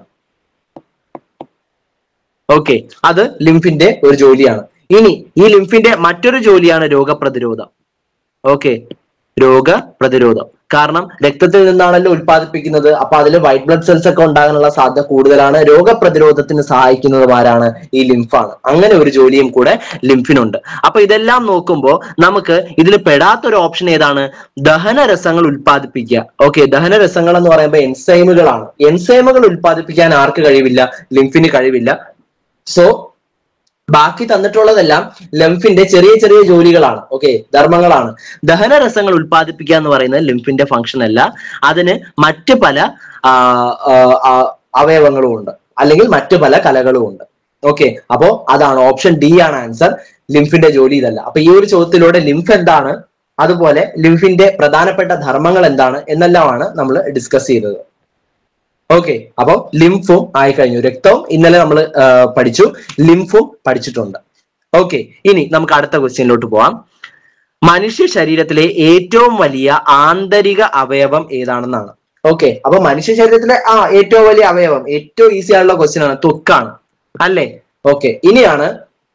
ഓക്കെ അത് ലിംഫിന്റെ ഒരു ജോലിയാണ് ഇനി ഈ ലിംഫിന്റെ മറ്റൊരു ജോലിയാണ് രോഗപ്രതിരോധം ഓക്കെ രോഗപ്രതിരോധം കാരണം രക്തത്തിൽ നിന്നാണല്ലോ ഉത്പാദിപ്പിക്കുന്നത് അപ്പൊ അതിൽ വൈറ്റ് ബ്ലഡ് സെൽസ് ഒക്കെ ഉണ്ടാകാനുള്ള സാധ്യത കൂടുതലാണ് രോഗപ്രതിരോധത്തിന് സഹായിക്കുന്നത് ആരാണ് ഈ ലിംഫാണ് അങ്ങനെ ഒരു ജോലിയും കൂടെ ലിംഫിനുണ്ട് അപ്പൊ ഇതെല്ലാം നോക്കുമ്പോൾ നമുക്ക് ഇതിൽ പെടാത്ത ഒരു ഓപ്ഷൻ ഏതാണ് ദഹനരസങ്ങൾ ഉത്പാദിപ്പിക്കുക ഓക്കെ ദഹനരസങ്ങൾ എന്ന് പറയുമ്പോൾ എൻസൈമുകളാണ് എൻസൈമുകൾ ഉത്പാദിപ്പിക്കാൻ ആർക്ക് കഴിവില്ല ലിംഫിന് കഴിവില്ല സോ ബാക്കി തന്നിട്ടുള്ളതെല്ലാം ലിംഫിന്റെ ചെറിയ ചെറിയ ജോലികളാണ് ഓക്കെ ധർമ്മങ്ങളാണ് ദഹനരസങ്ങൾ ഉത്പാദിപ്പിക്കുക എന്ന് പറയുന്നത് ലിംഫിന്റെ ഫംഗ്ഷൻ അല്ല അതിന് മറ്റ് പല ആ, ആ, ആ, അവയവങ്ങളും ഉണ്ട് അല്ലെങ്കിൽ മറ്റു പല കലകളും ഉണ്ട് ഓക്കെ അപ്പോ അതാണ് ഓപ്ഷൻ ഡി ആണ് ആൻസർ ലിംഫിന്റെ ജോലി ഇതല്ല അപ്പൊ ഈ ഒരു ചോദ്യത്തിലൂടെ ലിംഫ് എന്താണ് അതുപോലെ ലിംഫിന്റെ പ്രധാനപ്പെട്ട ധർമ്മങ്ങൾ എന്താണ് എന്നെല്ലാമാണ് നമ്മൾ ഡിസ്കസ് ചെയ്തത് ഓക്കെ അപ്പൊ ലിംഫും ആയി കഴിഞ്ഞു രക്തവും ഇന്നലെ നമ്മൾ പഠിച്ചു ലിംഫും പഠിച്ചിട്ടുണ്ട് ഓക്കെ ഇനി നമുക്ക് അടുത്ത ക്വസ്റ്റ്യനിലോട്ട് പോവാം മനുഷ്യ ശരീരത്തിലെ ഏറ്റവും വലിയ ആന്തരിക അവയവം ഏതാണെന്നാണ് ഓക്കെ അപ്പൊ മനുഷ്യ ശരീരത്തിലെ ആ ഏറ്റവും വലിയ അവയവം ഏറ്റവും ഈസി ആയിട്ടുള്ള ക്വസ്റ്റ്യൻ ആണ് ത്വക്കാണ് അല്ലേ ഓക്കെ ഇനിയാണ്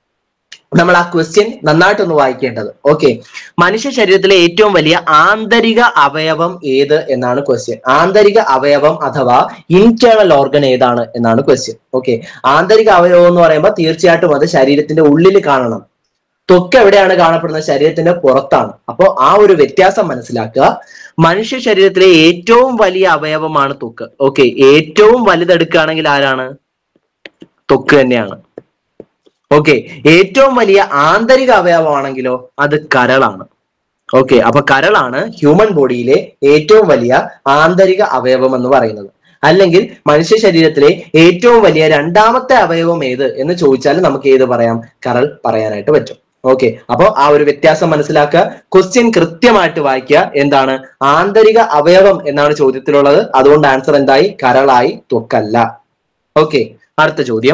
നമ്മൾ ആ ക്വസ്റ്റ്യൻ നന്നായിട്ടൊന്ന് വായിക്കേണ്ടത് ഓക്കെ മനുഷ്യ ശരീരത്തിലെ ഏറ്റവും വലിയ ആന്തരിക അവയവം ഏത് എന്നാണ് ക്വസ്റ്റ്യൻ ആന്തരിക അവയവം അഥവാ ഇന്റേണൽ ഓർഗൻ ഏതാണ് എന്നാണ് ക്വസ്റ്റ്യൻ ഓക്കെ ആന്തരിക അവയവം എന്ന് പറയുമ്പോൾ തീർച്ചയായിട്ടും അത് ശരീരത്തിന്റെ ഉള്ളിൽ കാണണം ത്വക്ക് എവിടെയാണ് കാണപ്പെടുന്നത് ശരീരത്തിന്റെ പുറത്താണ് അപ്പോൾ ആ ഒരു വ്യത്യാസം മനസ്സിലാക്കുക മനുഷ്യ ശരീരത്തിലെ ഏറ്റവും വലിയ അവയവമാണ് ത്വക്ക് ഓക്കെ ഏറ്റവും വലുതെടുക്കുകയാണെങ്കിൽ ആരാണ് ത്വക്ക് തന്നെയാണ് ഓക്കെ ഏറ്റവും വലിയ ആന്തരിക അവയവമാണെങ്കിലോ അത് കരളാണ് ഓക്കെ അപ്പൊ കരളാണ് ഹ്യൂമൻ ബോഡിയിലെ ഏറ്റവും വലിയ ആന്തരിക അവയവം എന്ന് പറയുന്നത് അല്ലെങ്കിൽ മനുഷ്യ ശരീരത്തിലെ ഏറ്റവും വലിയ രണ്ടാമത്തെ അവയവം ഏത് എന്ന് ചോദിച്ചാൽ നമുക്ക് ഏത് പറയാം കരൾ പറയാനായിട്ട് പറ്റും ഓക്കെ അപ്പോ ആ ഒരു വ്യത്യാസം മനസ്സിലാക്കുക ക്വസ്റ്റ്യൻ കൃത്യമായിട്ട് വായിക്കുക എന്താണ് ആന്തരിക അവയവം എന്നാണ് ചോദ്യത്തിലുള്ളത് അതുകൊണ്ട് ആൻസർ എന്തായി കരളായി ത്വക്കല്ല ഓക്കെ അടുത്ത ചോദ്യം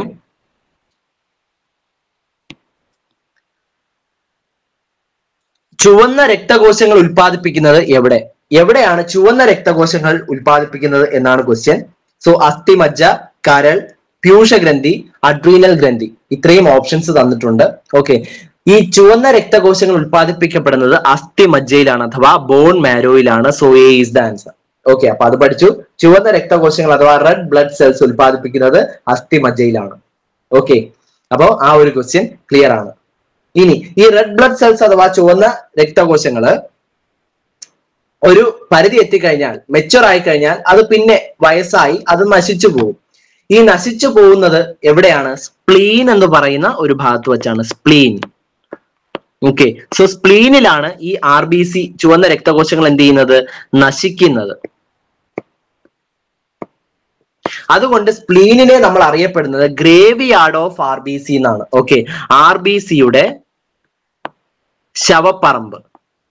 ചുവന്ന രക്തകോശങ്ങൾ ഉൽപ്പാദിപ്പിക്കുന്നത് എവിടെ എവിടെയാണ് ചുവന്ന രക്തകോശങ്ങൾ ഉൽപ്പാദിപ്പിക്കുന്നത് എന്നാണ് ക്വസ്റ്റ്യൻ സോ അസ്ഥിമജ്ജ കരൾ പ്യൂഷഗ്രന്ഥി അഡ്രീനൽ ഗ്രന്ഥി ഇത്രയും ഓപ്ഷൻസ് തന്നിട്ടുണ്ട് ഓക്കെ ഈ ചുവന്ന രക്തകോശങ്ങൾ ഉൽപ്പാദിപ്പിക്കപ്പെടുന്നത് അസ്ഥിമജ്ജയിലാണ് അഥവാ ബോൺ മാരോയിലാണ് so A is the answer okay അപ്പൊ അത് പഠിച്ചു ചുവന്ന രക്തകോശങ്ങൾ അഥവാ റെഡ് ബ്ലഡ് സെൽസ് ഉൽപ്പാദിപ്പിക്കുന്നത് അസ്ഥിമജ്ജയിലാണ് ഓക്കെ അപ്പോ ആ ഒരു ക്വസ്റ്റ്യൻ ക്ലിയർ ആണ് ഇനി ഈ റെഡ് ബ്ലഡ് സെൽസ് അഥവാ ചുവന്ന രക്തകോശങ്ങള് ഒരു പരിധി എത്തിക്കഴിഞ്ഞാൽ മെച്ചുവർ ആയി കഴിഞ്ഞാൽ അത് പിന്നെ വയസ്സായി അത് നശിച്ചു പോകും ഈ നശിച്ചു പോകുന്നത് എവിടെയാണ് സ്പ്ലീൻ എന്ന് പറയുന്ന ഒരു ഭാഗത്ത് വെച്ചാണ് സ്പ്ലീൻ ഓക്കെ സോ സ്പ്ലീനിലാണ് ഈ ആർ ബി സി ചുവന്ന രക്തകോശങ്ങൾ എന്ത് ചെയ്യുന്നത് നശിക്കുന്നത് അതുകൊണ്ട് സ്പ്ലീനിനെ നമ്മൾ അറിയപ്പെടുന്നത് graveyard of R B C okay R B ബി സിയുടെ ശവപ്പറമ്പ്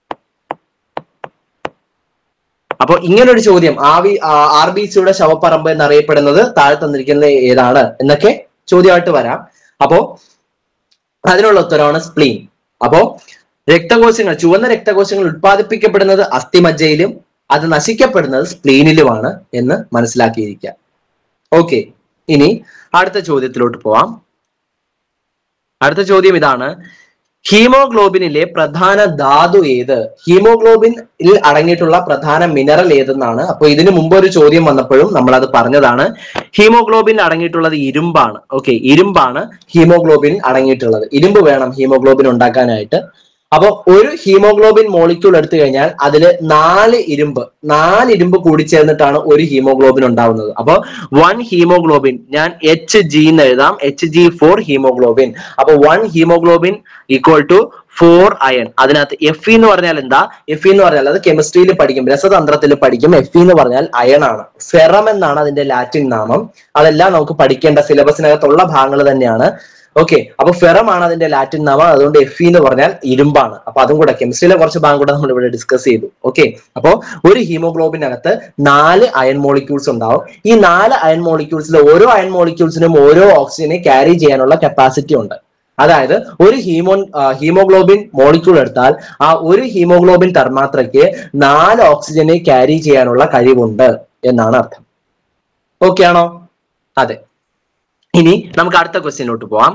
അപ്പൊ ഇങ്ങനൊരു ചോദ്യം ആവി ആർ ബി സിയുടെ ശവപ്പറമ്പ് എന്നറിയപ്പെടുന്നത് താഴെ തന്നിരിക്കുന്നത് ഏതാണ് എന്നൊക്കെ ചോദ്യമായിട്ട് വരാം അപ്പോ അതിനുള്ള ഉത്തരവാണ് സ്പ്ലീൻ അപ്പോ രക്തകോശങ്ങൾ ചുവന്ന രക്തകോശങ്ങൾ ഉത്പാദിപ്പിക്കപ്പെടുന്നത് അസ്ഥിമജ്ജയിലും അത് നശിക്കപ്പെടുന്നത് സ്പ്ലീനിലുമാണ് എന്ന് മനസ്സിലാക്കിയിരിക്കുക ഓക്കെ ഇനി അടുത്ത ചോദ്യത്തിലോട്ട് പോവാം അടുത്ത ചോദ്യം ഇതാണ് ഹീമോഗ്ലോബിനിലെ പ്രധാന ധാതു ഏത് ഹീമോഗ്ലോബിനിൽ അടങ്ങിയിട്ടുള്ള പ്രധാന മിനറൽ ഏതെന്നാണ് അപ്പൊ ഇതിനു മുമ്പ് ഒരു ചോദ്യം വന്നപ്പോഴും നമ്മൾ അത് പറഞ്ഞതാണ് ഹീമോഗ്ലോബിൻ അടങ്ങിയിട്ടുള്ളത് ഇരുമ്പാണ് ഓക്കെ ഇരുമ്പാണ് ഹീമോഗ്ലോബിൻ അടങ്ങിയിട്ടുള്ളത് ഇരുമ്പ് വേണം ഹീമോഗ്ലോബിൻ ഉണ്ടാക്കാനായിട്ട് അപ്പൊ ഒരു ഹീമോഗ്ലോബിൻ മോളിക്യൂൾ എടുത്തു കഴിഞ്ഞാൽ അതിൽ നാല് ഇരുമ്പ് നാല് ഇരുമ്പ് കൂടി ചേർന്നിട്ടാണ് ഒരു ഹീമോഗ്ലോബിൻ ഉണ്ടാവുന്നത് അപ്പൊ വൺ ഹീമോഗ്ലോബിൻ ഞാൻ എച്ച് ജി എന്ന് എഴുതാം എച്ച് ജി ഫോർ ഹീമോഗ്ലോബിൻ അപ്പൊ one haemoglobin equal to four iron അതിനകത്ത് എഫ് എന്ന് പറഞ്ഞാൽ എന്താ എഫ് എന്ന് പറഞ്ഞാൽ അത് കെമിസ്ട്രിയിൽ പഠിക്കും രസതന്ത്രത്തിൽ പഠിക്കും എഫ് എന്ന് പറഞ്ഞാൽ അയൺ ആണ് ഫെറം എന്നാണ് അതിന്റെ ലാറ്റിൻ നാമം അതെല്ലാം നമുക്ക് പഠിക്കേണ്ട സിലബസിനകത്തുള്ള ഭാഗങ്ങൾ തന്നെയാണ് ഓക്കെ അപ്പൊ ഫെറം ആണ് അതിന്റെ ലാറ്റിൻ നാമം അതുകൊണ്ട് എഫ് എന്ന് പറഞ്ഞാൽ ഇരുമ്പാണ് അപ്പൊ അതും കൂടെ കെമിസ്ട്രിയിലെ കുറച്ച് ഭാഗം കൂടെ നമ്മൾ ഇവിടെ ഡിസ്കസ് ചെയ്തു ഓക്കെ അപ്പോ ഒരു ഹീമോഗ്ലോബിനകത്ത് നാല് അയൺ മോളിക്യൂൾസ് ഉണ്ടാവും ഈ നാല് അയൺ മോളിക്യൂൾസിൽ ഓരോ അയൺ മോളിക്യൂൾസിനും ഓരോ ഓക്സിജനെ ക്യാരി ചെയ്യാനുള്ള കപ്പാസിറ്റി ഉണ്ട് അതായത് ഒരു ഹീമോൺ ഹീമോഗ്ലോബിൻ മോളിക്യൂൾ എടുത്താൽ ആ ഒരു ഹീമോഗ്ലോബിൻ തന്മാത്രയ്ക്ക് നാല് ഓക്സിജനെ ക്യാരി ചെയ്യാനുള്ള കഴിവുണ്ട് എന്നാണ് അർത്ഥം ഓക്കെ ആണോ അതെ ഇനി നമുക്ക് അടുത്ത ക്വസ്റ്റ്യനിലോട്ട് പോവാം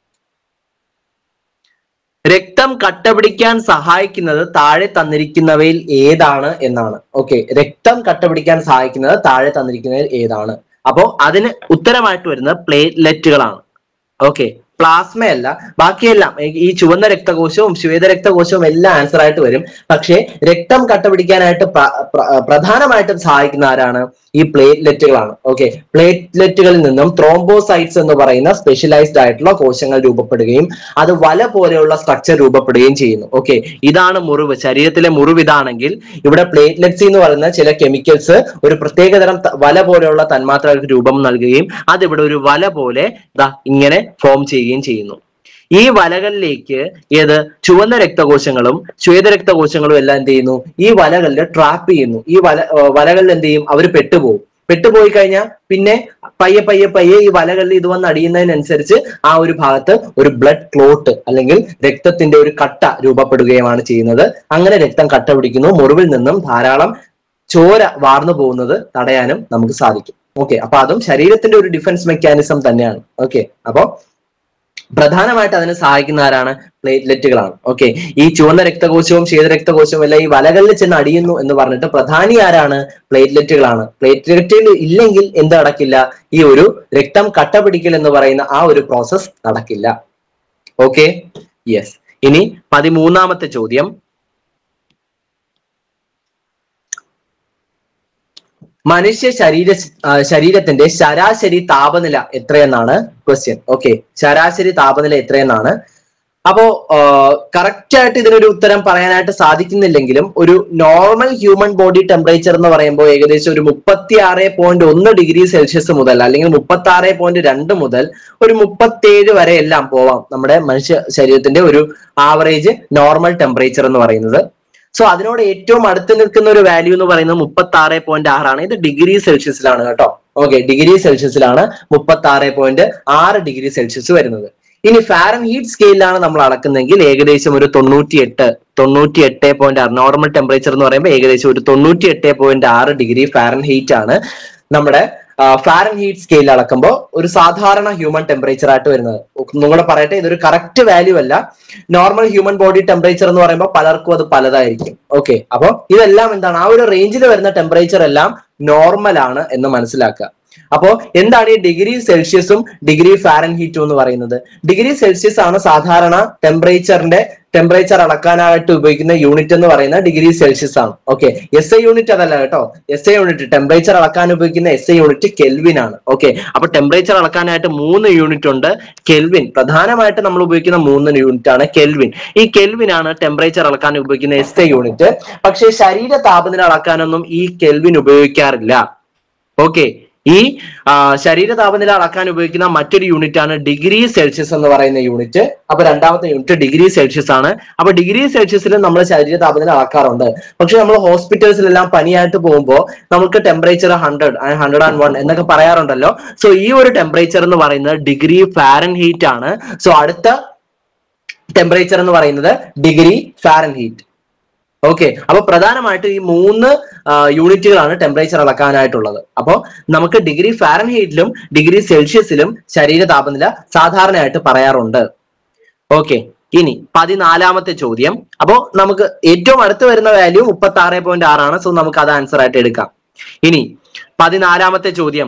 രക്തം കട്ടപിടിക്കാൻ സഹായിക്കുന്നത് താഴെ തന്നിരിക്കുന്നവയിൽ ഏതാണ് എന്നാണ് ഓക്കെ രക്തം കട്ടപിടിക്കാൻ സഹായിക്കുന്നത് താഴെ തന്നിരിക്കുന്നതിൽ ഏതാണ് അപ്പോ അതിന് ഉത്തരമായിട്ട് വരുന്നത് പ്ലേറ്റ്ലെറ്റുകളാണ് ഓക്കെ പ്ലാസ്മയല്ല ബാക്കിയെല്ലാം ഈ- ഈ ചുവന്ന രക്തകോശവും ശ്വേത രക്തകോശവും എല്ലാം ആൻസർ ആയിട്ട് വരും പക്ഷേ രക്തം കട്ടപിടിക്കാനായിട്ട് പ്ര- പ്ര- പ്രധാനമായിട്ടും സഹായിക്കുന്ന ആരാണ് ഈ പ്ലേറ്റ്ലെറ്റുകളാണ് ഓക്കെ പ്ലേറ്റ്ലെറ്റുകളിൽ നിന്നും ത്രോംബോസൈറ്റ്സ് എന്ന് പറയുന്ന സ്പെഷ്യലൈസ്ഡ് ആയിട്ടുള്ള കോശങ്ങൾ രൂപപ്പെടുകയും അത് വല പോലെയുള്ള സ്ട്രക്ചർ രൂപപ്പെടുകയും ചെയ്യുന്നു ഓക്കെ ഇതാണ് മുറിവ് ശരീരത്തിലെ മുറിവ് ഇതാണെങ്കിൽ ഇവിടെ പ്ലേറ്റ്ലെറ്റ്സ് എന്ന് പറയുന്ന ചില കെമിക്കൽസ് ഒരു പ്രത്യേകതരം ത- വല പോലെയുള്ള തന്മാത്രകൾക്ക് രൂപം നൽകുകയും അതിവിടെ ഒരു വല പോലെ ദാ ഇങ്ങനെ ഫോം ചെയ്യുകയും ചെയ്യുന്നു ഈ വലകളിലേക്ക് ഏത് ചുവന്ന രക്തകോശങ്ങളും ശ്വേത രക്തകോശങ്ങളും എല്ലാം എന്ത് ചെയ്യുന്നു ഈ വലകളിൽ ട്രാപ്പ് ചെയ്യുന്നു ഈ വല ഏർ വലകളിൽ എന്ത് ചെയ്യും അവർ പെട്ടുപോകും പെട്ടുപോയി കഴിഞ്ഞാൽ പിന്നെ പയ്യെ പയ്യെ പയ്യെ ഈ വലകളിൽ ഇത് വന്ന് അടിയുന്നതിനനുസരിച്ച് ആ ഒരു ഭാഗത്ത് ഒരു ബ്ലഡ് ക്ലോട്ട് അല്ലെങ്കിൽ രക്തത്തിന്റെ ഒരു കട്ട രൂപപ്പെടുകയുമാണ് ചെയ്യുന്നത് അങ്ങനെ രക്തം കട്ട പിടിക്കുന്നു മുറിവിൽ നിന്നും ധാരാളം ചോര വാർന്നു പോകുന്നത് തടയാനും നമുക്ക് സാധിക്കും ഓക്കെ അപ്പൊ അതും ശരീരത്തിന്റെ ഒരു ഡിഫൻസ് മെക്കാനിസം തന്നെയാണ് ഓക്കെ അപ്പൊ പ്രധാനമായിട്ട് അതിന് സഹായിക്കുന്ന ആരാണ് പ്ലേറ്റ്ലെറ്റുകളാണ് ഓക്കെ ഈ ചുവന്ന രക്തകോശവും ശ്വേത രക്തകോശവും എല്ലാം ഈ വലകളിൽ ചെന്ന് അടിയുന്നു എന്ന് പറഞ്ഞിട്ട് പ്രധാനി ആരാണ് പ്ലേറ്റ്ലെറ്റുകളാണ് പ്ലേറ്റ്ലെറ്റുകൾ ഇല്ലെങ്കിൽ എന്ത് നടക്കില്ല ഈ ഒരു രക്തം കട്ട പിടിക്കൽ എന്ന് പറയുന്ന ആ ഒരു പ്രോസസ് നടക്കില്ല ഓക്കെ യെസ് ഇനി പതിമൂന്നാമത്തെ ചോദ്യം മനുഷ്യ ശരീര ആ, ശരീരത്തിന്റെ ശരാശരി താപനില എത്രയെന്നാണ് ക്വസ്റ്റ്യൻ ഓക്കെ ശരാശരി താപനില എത്രയെന്നാണ് അപ്പോ കറക്റ്റ് ആയിട്ട് ഇതിനൊരു ഉത്തരം പറയാനായിട്ട് സാധിക്കുന്നില്ലെങ്കിലും ഒരു നോർമൽ ഹ്യൂമൻ ബോഡി ടെമ്പറേച്ചർ എന്ന് പറയുമ്പോൾ ഏകദേശം ഒരു മുപ്പത്തി ആറ് പോയിന്റ് ഒന്ന് ഡിഗ്രി സെൽഷ്യസ് മുതൽ അല്ലെങ്കിൽ മുപ്പത്തി ആറ് പോയിന്റ് രണ്ട് മുതൽ ഒരു മുപ്പത്തേഴ് വരെ എല്ലാം പോവാം നമ്മുടെ മനുഷ്യ ശരീരത്തിന്റെ ഒരു ആവറേജ് നോർമൽ ടെമ്പറേച്ചർ എന്ന് പറയുന്നത് സോ അതിനോട് ഏറ്റവും അടുത്ത് നിൽക്കുന്ന ഒരു വാല്യൂ എന്ന് പറയുന്നത് മുപ്പത്തി ആറ് പോയിന്റ് ആറാണ് ഇത് ഡിഗ്രി സെൽഷ്യസിലാണ് കേട്ടോ ഓക്കെ ഡിഗ്രി സെൽഷ്യസിലാണ് മുപ്പത്തി ആറ് പോയിന്റ് ആറ് ഡിഗ്രി സെൽഷ്യസ് വരുന്നത് ഇനി ഫാരൻ ഹീറ്റ് സ്കെയിലാണ് നമ്മൾ അളക്കുന്നെങ്കിൽ ഏകദേശം ഒരു തൊണ്ണൂറ്റി എട്ട് തൊണ്ണൂറ്റി എട്ട് പോയിന്റ് ആറ് നോർമൽ ടെമ്പറേച്ചർ എന്ന് പറയുമ്പോൾ ഏകദേശം ഒരു തൊണ്ണൂറ്റി എട്ട് പോയിന്റ് ആറ് ഡിഗ്രി ഫാരൻ ഹീറ്റ് ആണ് നമ്മുടെ ഫാരൻ ഹീറ്റ് സ്കെയിൽ അളക്കുമ്പോൾ ഒരു സാധാരണ ഹ്യൂമൻ ടെമ്പറേച്ചർ ആയിട്ട് വരുന്നത് നിങ്ങളെ പറയട്ടെ ഇതൊരു കറക്റ്റ് വാല്യൂ അല്ല നോർമൽ ഹ്യൂമൻ ബോഡി ടെമ്പറേച്ചർ എന്ന് പറയുമ്പോൾ പലർക്കും അത് പലതായിരിക്കും ഓക്കെ അപ്പൊ ഇതെല്ലാം എന്താണ് ആ ഒരു റേഞ്ചിൽ വരുന്ന ടെമ്പറേച്ചർ എല്ലാം നോർമൽ ആണ് എന്ന് മനസ്സിലാക്കുക അപ്പോ എന്താണ് ഈ ഡിഗ്രി സെൽഷ്യസും ഡിഗ്രി ഫാരൻ ഹീറ്റും എന്ന് പറയുന്നത് ഡിഗ്രി സെൽഷ്യസ് ആണ് സാധാരണ ടെമ്പറേച്ചറിന്റെ ടെമ്പറേച്ചർ അളക്കാനായിട്ട് ഉപയോഗിക്കുന്ന യൂണിറ്റ് എന്ന് പറയുന്നത് ഡിഗ്രി സെൽഷ്യസ് ആണ് ഓക്കെ എസ് ഐ യൂണിറ്റ് അതല്ല കേട്ടോ എസ് ഐ യൂണിറ്റ് ടെമ്പറേച്ചർ അളക്കാൻ ഉപയോഗിക്കുന്ന എസ് ഐ യൂണിറ്റ് കെൽവിൻ ആണ് ഓക്കെ അപ്പൊ ടെമ്പറേച്ചർ അളക്കാനായിട്ട് മൂന്ന് യൂണിറ്റ് ഉണ്ട് കെൽവിൻ പ്രധാനമായിട്ട് നമ്മൾ ഉപയോഗിക്കുന്ന മൂന്ന് യൂണിറ്റ് ആണ് കെൽവിൻ ഈ കെൽവിൻ ആണ് ടെമ്പറേച്ചർ അളക്കാൻ ഉപയോഗിക്കുന്ന എസ് ഐ യൂണിറ്റ് പക്ഷേ ശരീര താപനില അളക്കാനൊന്നും ഈ കെൽവിൻ ഉപയോഗിക്കാറില്ല ഓക്കെ ഈ ആ, ശരീര താപനില അളക്കാൻ ഉപയോഗിക്കുന്ന മറ്റൊരു യൂണിറ്റ് ആണ് ഡിഗ്രി സെൽഷ്യസ് എന്ന് പറയുന്ന യൂണിറ്റ് അപ്പൊ രണ്ടാമത്തെ യൂണിറ്റ് ഡിഗ്രി സെൽഷ്യസ് ആണ് അപ്പൊ ഡിഗ്രി സെൽഷ്യസിൽ നമ്മൾ ശരീര താപനില അളക്കാറുണ്ട് പക്ഷെ നമ്മൾ ഹോസ്പിറ്റൽസിലെല്ലാം പനിയായിട്ട് പോകുമ്പോൾ നമുക്ക് temperature hundred hundred and one എന്നൊക്കെ പറയാറുണ്ടല്ലോ സോ ഈ ഒരു ടെമ്പറേച്ചർ എന്ന് പറയുന്നത് ഡിഗ്രി ഫാരൻ ഹീറ്റ് ആണ് സോ അടുത്ത ടെമ്പറേച്ചർ എന്ന് പറയുന്നത് ഡിഗ്രി ഫാരൻ ഹീറ്റ് ഓക്കെ അപ്പൊ പ്രധാനമായിട്ട് ഈ മൂന്ന് ആ, യൂണിറ്റുകളാണ് ടെമ്പറേച്ചർ അളക്കാനായിട്ടുള്ളത് അപ്പോൾ നമുക്ക് ഡിഗ്രി ഫാരൻഹീറ്റിലും ഡിഗ്രി സെൽഷ്യസിലും ശരീര താപനില സാധാരണയായിട്ട് പറയാറുണ്ട് ഓക്കെ ഇനി പതിനാലാമത്തെ ചോദ്യം അപ്പോ നമുക്ക് ഏറ്റവും അടുത്ത് വരുന്ന വാല്യൂ മുപ്പത്തി ആറ് പോയിന്റ് ആറാണ് സോ നമുക്ക് അത് ആൻസർ ആയിട്ട് എടുക്കാം ഇനി പതിനാലാമത്തെ ചോദ്യം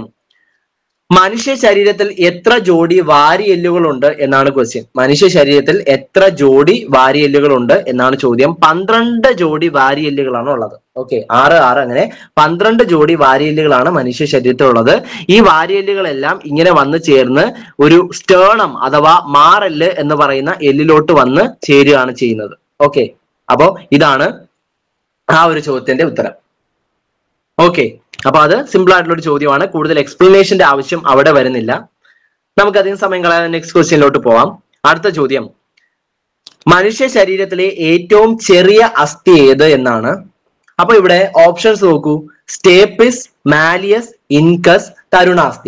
മനുഷ്യ ശരീരത്തിൽ എത്ര ജോഡി വാരിയെല്ലുകളുണ്ട് എന്നാണ് ക്വസ്റ്റ്യൻ മനുഷ്യ ശരീരത്തിൽ എത്ര ജോഡി വാരിയെല്ലുകളുണ്ട് എന്നാണ് ചോദ്യം പന്ത്രണ്ട് ജോഡി വാരിയെല്ലുകളാണ് ഉള്ളത് ഓക്കെ ആറ് ആറ് അങ്ങനെ പന്ത്രണ്ട് ജോഡി വാരിയെല്ലുകളാണ് മനുഷ്യ ശരീരത്തിൽ ഉള്ളത് ഈ വാരിയെല്ലുകളെല്ലാം ഇങ്ങനെ വന്ന് ചേർന്ന് ഒരു സ്റ്റേണം അഥവാ മാറല്ല് എന്ന് പറയുന്ന എല്ലിലോട്ട് വന്ന് ചേരുകയാണ് ചെയ്യുന്നത് ഓക്കെ അപ്പോ ഇതാണ് ആ ഒരു ചോദ്യത്തിന്റെ ഉത്തരം ഓക്കെ അപ്പൊ അത് സിമ്പിൾ ആയിട്ടുള്ള ഒരു ചോദ്യമാണ് കൂടുതൽ എക്സ്പ്ലനേഷന്റെ ആവശ്യം അവിടെ വരുന്നില്ല നമുക്ക് അധികം സമയം കളയാതെ നെക്സ്റ്റ് ക്വസ്റ്റ്യനിലോട്ട് പോവാം അടുത്ത ചോദ്യം മനുഷ്യ ശരീരത്തിലെ ഏറ്റവും ചെറിയ അസ്ഥി ഏത് എന്നാണ് അപ്പൊ ഇവിടെ ഓപ്ഷൻസ് നോക്കൂ സ്റ്റേപ്പിസ് മാലിയസ് ഇൻകസ് തരുണാസ്ഥി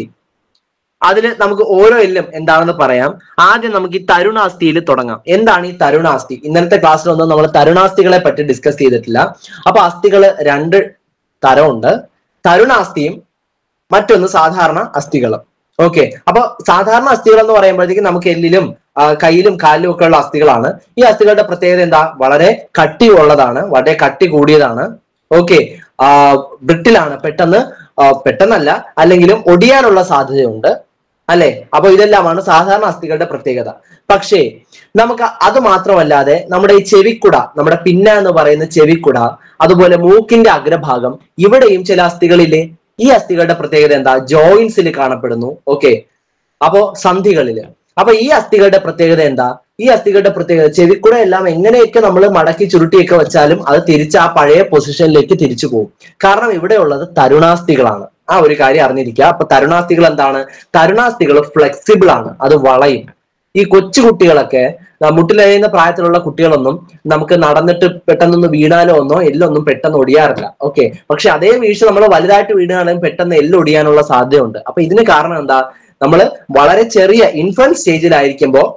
അതിൽ നമുക്ക് ഓരോ എല്ലും എന്താണെന്ന് പറയാം ആദ്യം നമുക്ക് ഈ തരുണാസ്ഥിയിൽ തുടങ്ങാം എന്താണ് ഈ തരുണാസ്ഥി ഇന്നലത്തെ ക്ലാസ്സിലൊന്നും നമ്മൾ തരുണാസ്ഥികളെ പറ്റി ഡിസ്കസ് ചെയ്തിട്ടില്ല അപ്പൊ അസ്ഥികൾ രണ്ട് തരമുണ്ട് തരുണാസ്ഥിയും മറ്റൊന്ന് സാധാരണ അസ്ഥികളും ഓക്കെ അപ്പൊ സാധാരണ അസ്ഥികൾ എന്ന് പറയുമ്പോഴത്തേക്കും നമുക്ക് എല്ലിലും ആ, കയ്യിലും കാലിലും ഒക്കെ ഉള്ള അസ്ഥികളാണ് ഈ അസ്ഥികളുടെ പ്രത്യേകത എന്താ വളരെ കട്ടി ഉള്ളതാണ് വളരെ കട്ടി കൂടിയതാണ് ഓക്കെ ബ്രിട്ടിലാണ് പെട്ടെന്ന് ആ, പെട്ടെന്നല്ല അല്ലെങ്കിലും ഒടിയാനുള്ള സാധ്യതയുണ്ട് അല്ലെ അപ്പൊ ഇതെല്ലാമാണ് സാധാരണ അസ്ഥികളുടെ പ്രത്യേകത പക്ഷേ നമുക്ക് അത് മാത്രമല്ലാതെ നമ്മുടെ ഈ ചെവിക്കുട നമ്മുടെ പിന്ന എന്ന് പറയുന്ന ചെവിക്കുട അതുപോലെ മൂക്കിന്റെ അഗ്രഭാഗം ഇവിടെയും ചില അസ്ഥികളില്ലേ ഈ അസ്ഥികളുടെ പ്രത്യേകത എന്താ ജോയിൻസിൽ കാണപ്പെടുന്നു ഓക്കെ അപ്പോ സന്ധികളില് അപ്പൊ ഈ അസ്ഥികളുടെ പ്രത്യേകത എന്താ ഈ അസ്ഥികളുടെ പ്രത്യേകത ചെവിക്കുട എല്ലാം എങ്ങനെയൊക്കെ നമ്മൾ മടക്കി ചുരുട്ടിയൊക്കെ വെച്ചാലും അത് തിരിച്ച് ആ പഴയ പൊസിഷനിലേക്ക് തിരിച്ചു പോകും കാരണം ഇവിടെ ഉള്ളത് തരുണാസ്ഥികളാണ് ആ ഒരു കാര്യം അറിഞ്ഞിരിക്കുക അപ്പൊ തരുണാസ്ഥികൾ എന്താണ് തരുണാസ്ഥികൾ ഫ്ലെക്സിബിൾ ആണ് അത് വളയും ഈ കൊച്ചു കുട്ടികളൊക്കെ ആ, മുട്ടിലഴിയുന്ന പ്രായത്തിലുള്ള കുട്ടികളൊന്നും നമുക്ക് നടന്നിട്ട് പെട്ടെന്നൊന്ന് വീണാലോ ഒന്നോ എല്ലൊന്നും പെട്ടെന്ന് ഒടിയാറില്ല ഓക്കെ പക്ഷെ അതേ വീഴ്ച നമ്മൾ വലുതായിട്ട് വീണാണെങ്കിൽ പെട്ടെന്ന് എല്ല് ഒടിയാനുള്ള സാധ്യതയുണ്ട് അപ്പൊ ഇതിന് കാരണം എന്താ നമ്മൾ വളരെ ചെറിയ ഇൻഫന്റ് സ്റ്റേജിലായിരിക്കുമ്പോൾ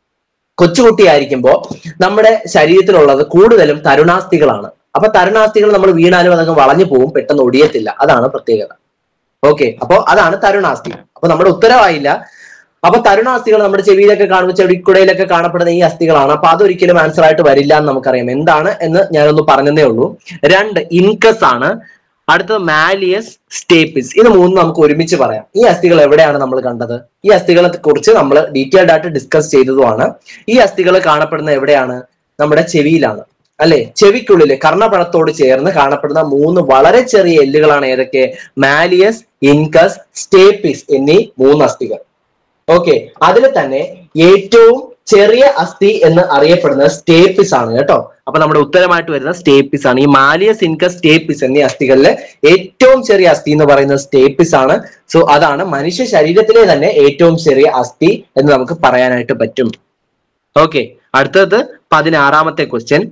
കൊച്ചുകുട്ടിയായിരിക്കുമ്പോൾ നമ്മുടെ ശരീരത്തിലുള്ളത് കൂടുതലും തരുണാസ്ഥികളാണ് അപ്പൊ തരുണാസ്ഥികൾ നമ്മൾ വീണാലും അതങ്ങ് വളഞ്ഞു പോകും പെട്ടെന്ന് ഒടിയത്തില്ല അതാണ് പ്രത്യേകത ഓക്കെ അപ്പൊ അതാണ് തരുണാസ്ഥി അപ്പൊ നമ്മുടെ ഉത്തരവായില്ല അപ്പൊ തരുണാസ്ഥികൾ നമ്മുടെ ചെവിയിലൊക്കെ കാണുമ്പോൾ ചെവിക്കുടയിലൊക്കെ കാണപ്പെടുന്ന ഈ അസ്ഥികളാണ് അപ്പൊ അതൊരിക്കലും ആൻസർ ആയിട്ട് വരില്ല എന്ന് നമുക്കറിയാം എന്താണ് എന്ന് ഞാനൊന്ന് പറഞ്ഞതേ ഉള്ളൂ രണ്ട് ഇൻകസ് ആണ് അടുത്തത് മാലിയസ് സ്റ്റേപ്പിസ് ഇത് മൂന്നും നമുക്ക് ഒരുമിച്ച് പറയാം ഈ അസ്ഥികൾ എവിടെയാണ് നമ്മൾ കണ്ടത് ഈ അസ്ഥികളെ കുറിച്ച് നമ്മൾ ഡീറ്റെയിൽഡ് ആയിട്ട് ഡിസ്കസ് ചെയ്തതുമാണ് ഈ അസ്ഥികൾ കാണപ്പെടുന്നത് എവിടെയാണ് നമ്മുടെ ചെവിയിലാണ് അല്ലെ ചെവിക്കുള്ളില് കർണപടത്തോട് ചേർന്ന് കാണപ്പെടുന്ന മൂന്ന് വളരെ ചെറിയ എല്ലുകളാണ് ഏതൊക്കെ മാലിയസ് ഇൻകസ് സ്റ്റേപ്പിസ് എന്നീ മൂന്ന് അസ്ഥികൾ ഓക്കെ അതിൽ തന്നെ ഏറ്റവും ചെറിയ അസ്ഥി എന്ന് അറിയപ്പെടുന്നത് സ്റ്റേപ്പിസ് ആണ് കേട്ടോ അപ്പൊ നമ്മുടെ ഉത്തരമായിട്ട് വരുന്ന സ്റ്റേപ്പിസ് ആണ് ഈ മാലിയസ് ഇൻകസ് സ്റ്റേപ്പിസ് എന്നീ അസ്ഥികളിലെ ഏറ്റവും ചെറിയ അസ്ഥി എന്ന് പറയുന്നത് സ്റ്റേപ്പിസ് ആണ് സോ അതാണ് മനുഷ്യ ശരീരത്തിലെ തന്നെ ഏറ്റവും ചെറിയ അസ്ഥി എന്ന് നമുക്ക് പറയാനായിട്ട് പറ്റും ഓക്കെ അടുത്തത് പതിനാറാമത്തെ ക്വസ്റ്റ്യൻ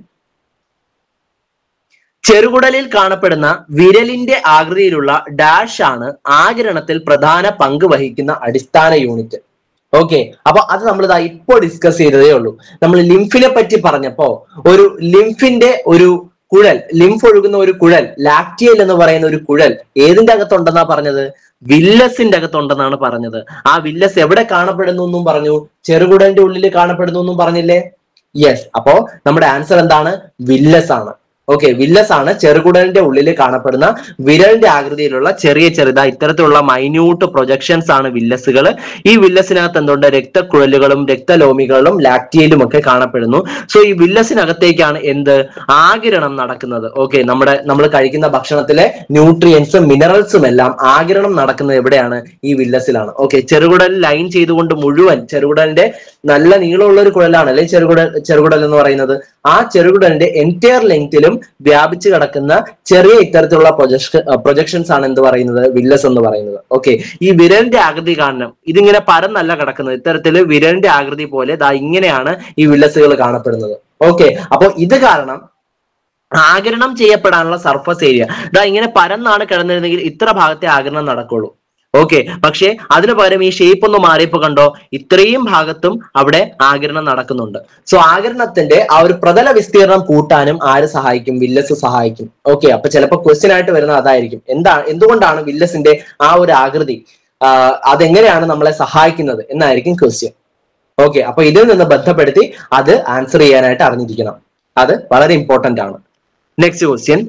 ചെറുകുടലിൽ കാണപ്പെടുന്ന വിരലിന്റെ ആകൃതിയിലുള്ള ഡാഷ് ആണ് ആകിരണത്തിൽ പ്രധാന പങ്ക് വഹിക്കുന്ന അടിസ്ഥാന യൂണിറ്റ് ഓക്കെ അപ്പൊ അത് നമ്മൾ ഇതാ ഇപ്പോ ഡിസ്കസ് ചെയ്തതേ ഉള്ളൂ നമ്മൾ ലിംഫിനെ പറ്റി പറഞ്ഞപ്പോ ഒരു ലിംഫിന്റെ ഒരു കുഴൽ ലിംഫ് ഒഴുകുന്ന ഒരു കുഴൽ ലാക്റ്റിയൽ എന്ന് പറയുന്ന ഒരു കുഴൽ ഏതിന്റെ അകത്തുണ്ടെന്നാ പറഞ്ഞത് വില്ലസിന്റെ അകത്തുണ്ടെന്നാണ് പറഞ്ഞത് ആ വില്ലസ് എവിടെ കാണപ്പെടുന്നു എന്നും പറഞ്ഞു ചെറുകുടലിന്റെ ഉള്ളിൽ കാണപ്പെടുന്നു എന്നും പറഞ്ഞില്ലേ യെസ് അപ്പോ നമ്മുടെ ആൻസർ എന്താണ് വില്ലസ് ആണ് ഓക്കെ വില്ലസ് ആണ് ചെറുകുടലിന്റെ ഉള്ളിൽ കാണപ്പെടുന്ന വിരലിന്റെ ആകൃതിയിലുള്ള ചെറിയ ചെറുത ഇത്തരത്തിലുള്ള മൈന്യൂട്ട് പ്രൊജക്ഷൻസ് ആണ് വില്ലസുകൾ ഈ വില്ലസിനകത്ത് എന്തുണ്ട് രക്തക്കുഴലുകളും രക്തലോമികളും ലാക്റ്റിയലും ഒക്കെ കാണപ്പെടുന്നു സോ ഈ വില്ലസിനകത്തേക്കാണ് എന്ത് ആകിരണം നടക്കുന്നത് ഓക്കെ നമ്മുടെ നമ്മൾ കഴിക്കുന്ന ഭക്ഷണത്തിലെ ന്യൂട്രിയൻസും മിനറൽസും എല്ലാം ആകിരണം നടക്കുന്നത് എവിടെയാണ് ഈ വില്ലസിലാണ് ഓക്കെ ചെറുകുടൽ ലൈൻ ചെയ്തുകൊണ്ട് മുഴുവൻ ചെറുകുടലിന്റെ നല്ല നീളമുള്ള ഒരു കുഴലാണ് അല്ലെ ചെറുകുടൽ ചെറുകുടൽ എന്ന് പറയുന്നത് ആ ചെറുകുടലിന്റെ എൻറ്റയർ ലെങ്തിലും വ്യാപിച്ചു കിടക്കുന്ന ചെറിയ ഇത്തരത്തിലുള്ള പ്രൊജക്ഷൻ പ്രൊജക്ഷൻസ് ആണ് എന്ത് പറയുന്നത് വില്ലസ് എന്ന് പറയുന്നത് ഓക്കെ ഈ വിരലിന്റെ ആകൃതി കാണണം ഇതിങ്ങനെ പരന്നല്ല കിടക്കുന്നത് ഇത്തരത്തിൽ വിരലിന്റെ ആകൃതി പോലെ ദാ ഇങ്ങനെയാണ് ഈ വില്ലസുകൾ കാണപ്പെടുന്നത് ഓക്കെ അപ്പൊ ഇത് കാരണം ആഗിരണം ചെയ്യപ്പെടാനുള്ള സർഫസ് ഏരിയ ഇതാ ഇങ്ങനെ പരന്നാണ് കിടന്നിരുന്നെങ്കിൽ ഇത്ര ഭാഗത്തെ ആഗിരണം നടക്കുള്ളൂ ഓക്കെ പക്ഷേ അതിനു പകരം ഈ ഷേപ്പ് ഒന്ന് മാറിയപ്പോ കണ്ടോ ഇത്രയും ഭാഗത്തും അവിടെ ആഗിരണം നടക്കുന്നുണ്ട് സോ ആഗിരണത്തിന്റെ ആ ഒരു പ്രതല വിസ്തീർണം കൂട്ടാനും ആര് സഹായിക്കും വില്ലസ് സഹായിക്കും ഓക്കെ അപ്പൊ ചിലപ്പോൾ ക്വസ്റ്റ്യൻ ആയിട്ട് വരുന്നത് അതായിരിക്കും എന്താ എന്തുകൊണ്ടാണ് വില്ലസിന്റെ ആ ഒരു ആകൃതി ആ, അതെങ്ങനെയാണ് നമ്മളെ സഹായിക്കുന്നത് എന്നായിരിക്കും ക്വസ്റ്റ്യൻ ഓക്കെ അപ്പൊ ഇതിൽ നിന്ന് ബന്ധപ്പെടുത്തി അത് ആൻസർ ചെയ്യാനായിട്ട് അറിഞ്ഞിരിക്കണം അത് വളരെ ഇമ്പോർട്ടന്റ് ആണ് നെക്സ്റ്റ് ക്വസ്റ്റ്യൻ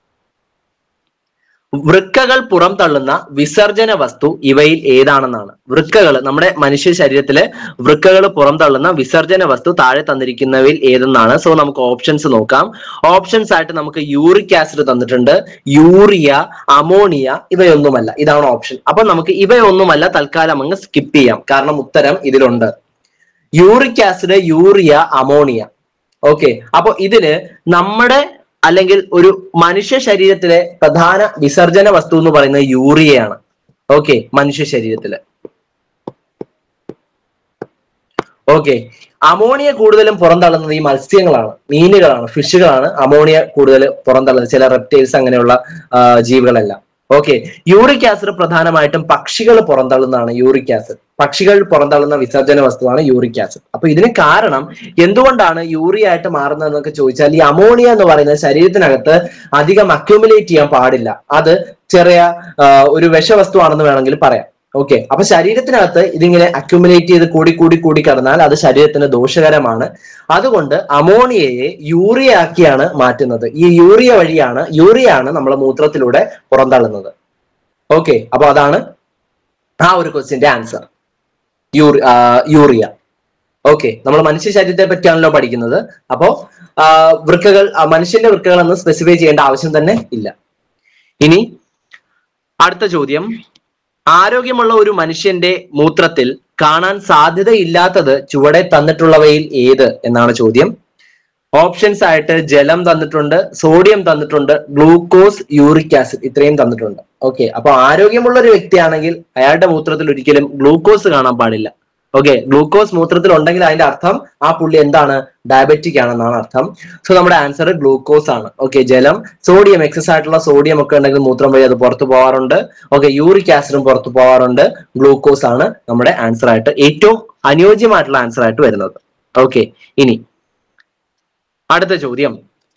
വൃക്കകൾ പുറംതള്ളുന്ന വിസർജന വസ്തു ഇവയിൽ ഏതാണെന്നാണ് വൃക്കകൾ നമ്മുടെ മനുഷ്യ ശരീരത്തിലെ വൃക്കകൾ പുറംതള്ളുന്ന വിസർജന വസ്തു താഴെ തന്നിരിക്കുന്നവയിൽ ഏതെന്നാണ് സോ നമുക്ക് ഓപ്ഷൻസ് നോക്കാം ഓപ്ഷൻസ് ആയിട്ട് നമുക്ക് യൂറിക് ആസിഡ് തന്നിട്ടുണ്ട് യൂറിയ അമോണിയ ഇവയൊന്നുമല്ല ഇതാണ് ഓപ്ഷൻ അപ്പൊ നമുക്ക് ഇവയൊന്നുമല്ല തൽക്കാലം അങ്ങ് സ്കിപ്പ് ചെയ്യാം കാരണം ഉത്തരം ഇതിലുണ്ട് uric acid urea ammonia okay അപ്പൊ ഇതില് നമ്മുടെ അല്ലെങ്കിൽ ഒരു മനുഷ്യ ശരീരത്തിലെ പ്രധാന വിസർജന വസ്തു എന്ന് പറയുന്നത് യൂറിയയാണ് ഓക്കെ മനുഷ്യ ശരീരത്തില് ഓക്കെ അമോണിയ കൂടുതലും പുറന്തള്ളുന്നത് ഈ മത്സ്യങ്ങളാണ് മീനുകളാണ് ഫിഷുകളാണ് അമോണിയ കൂടുതൽ പുറന്തള്ളുന്നത് ചില റെപ്റ്റൈൽസ് അങ്ങനെയുള്ള ആ, ജീവികളെല്ലാം ഓക്കെ യൂറിക് ആസിഡ് പ്രധാനമായിട്ടും പക്ഷികൾ പുറന്തള്ളുന്നതാണ് യൂറിക് ആസിഡ് പക്ഷികൾ പുറന്തള്ളുന്ന വിസർജന വസ്തുവാണ് യൂറിക് ആസിഡ് അപ്പൊ ഇതിന് കാരണം എന്തുകൊണ്ടാണ് യൂറിയ ആയിട്ട് മാറുന്നതെന്നൊക്കെ ചോദിച്ചാൽ ഈ അമോണിയ എന്ന് പറയുന്നത് ശരീരത്തിനകത്ത് അധികം അക്യുമുലേറ്റ് ചെയ്യാൻ പാടില്ല അത് ചെറിയ ആ, ഒരു വിഷവസ്തുവാണെന്ന് വേണമെങ്കിൽ പറയാം ഓക്കെ അപ്പൊ ശരീരത്തിനകത്ത് ഇതിങ്ങനെ അക്യുമുലേറ്റ് ചെയ്ത് കൂടി കൂടി കൂടി കിടന്നാൽ അത് ശരീരത്തിന് ദോഷകരമാണ് അതുകൊണ്ട് അമോണിയയെ യൂറിയ ആക്കിയാണ് മാറ്റുന്നത് ഈ യൂറിയ വഴിയാണ് യൂറിയ ആണ് നമ്മളെ മൂത്രത്തിലൂടെ പുറന്തള്ളുന്നത് ഓക്കെ അപ്പൊ അതാണ് ആ ഒരു ക്വസ്റ്റ്യന്റെ ആൻസർ യൂറി ആ, യൂറിയ ഓക്കെ നമ്മൾ മനുഷ്യ ശരീരത്തെ പറ്റിയാണല്ലോ പഠിക്കുന്നത് അപ്പോ ആ, വൃക്കകൾ ആ, മനുഷ്യന്റെ വൃക്കകൾ എന്ന് സ്പെസിഫൈ ചെയ്യേണ്ട ആവശ്യം തന്നെ ഇല്ല ഇനി അടുത്ത ചോദ്യം ആരോഗ്യമുള്ള ഒരു മനുഷ്യന്റെ മൂത്രത്തിൽ കാണാൻ സാധ്യതയില്ലാത്തത് ചുവടെ തന്നിട്ടുള്ളവയിൽ ഏത് എന്നാണ് ചോദ്യം ഓപ്ഷൻസ് ആയിട്ട് ജലം തന്നിട്ടുണ്ട് സോഡിയം തന്നിട്ടുണ്ട് ഗ്ലൂക്കോസ് യൂറിക് ആസിഡ് ഇത്രയും തന്നിട്ടുണ്ട് ഓക്കെ അപ്പൊ ആരോഗ്യമുള്ള ഒരു വ്യക്തിയാണെങ്കിൽ അയാളുടെ മൂത്രത്തിൽ ഒരിക്കലും ഗ്ലൂക്കോസ് കാണാൻ പാടില്ല ഓക്കെ ഗ്ലൂക്കോസ് മൂത്രത്തിൽ ഉണ്ടെങ്കിൽ അതിന്റെ അർത്ഥം ആ പുള്ളി എന്താണ് ഡയബറ്റിക് ആണെന്നാണ് അർത്ഥം സോ നമ്മുടെ ആൻസർ ഗ്ലൂക്കോസ് ആണ് ഓക്കെ ജലം സോഡിയം എക്സസ് ആയിട്ടുള്ള സോഡിയം ഒക്കെ ഉണ്ടെങ്കിൽ മൂത്രം വഴി അത് പുറത്തു പോകാറുണ്ട് ഓക്കെ യൂറിക് ആസിഡും പുറത്തു പോകാറുണ്ട് ഗ്ലൂക്കോസ് ആണ് നമ്മുടെ ആൻസർ ആയിട്ട് ഏറ്റവും അനുയോജ്യമായിട്ടുള്ള ആൻസർ ആയിട്ട് വരുന്നത് ഓക്കെ ഇനി അടുത്ത ചോദ്യം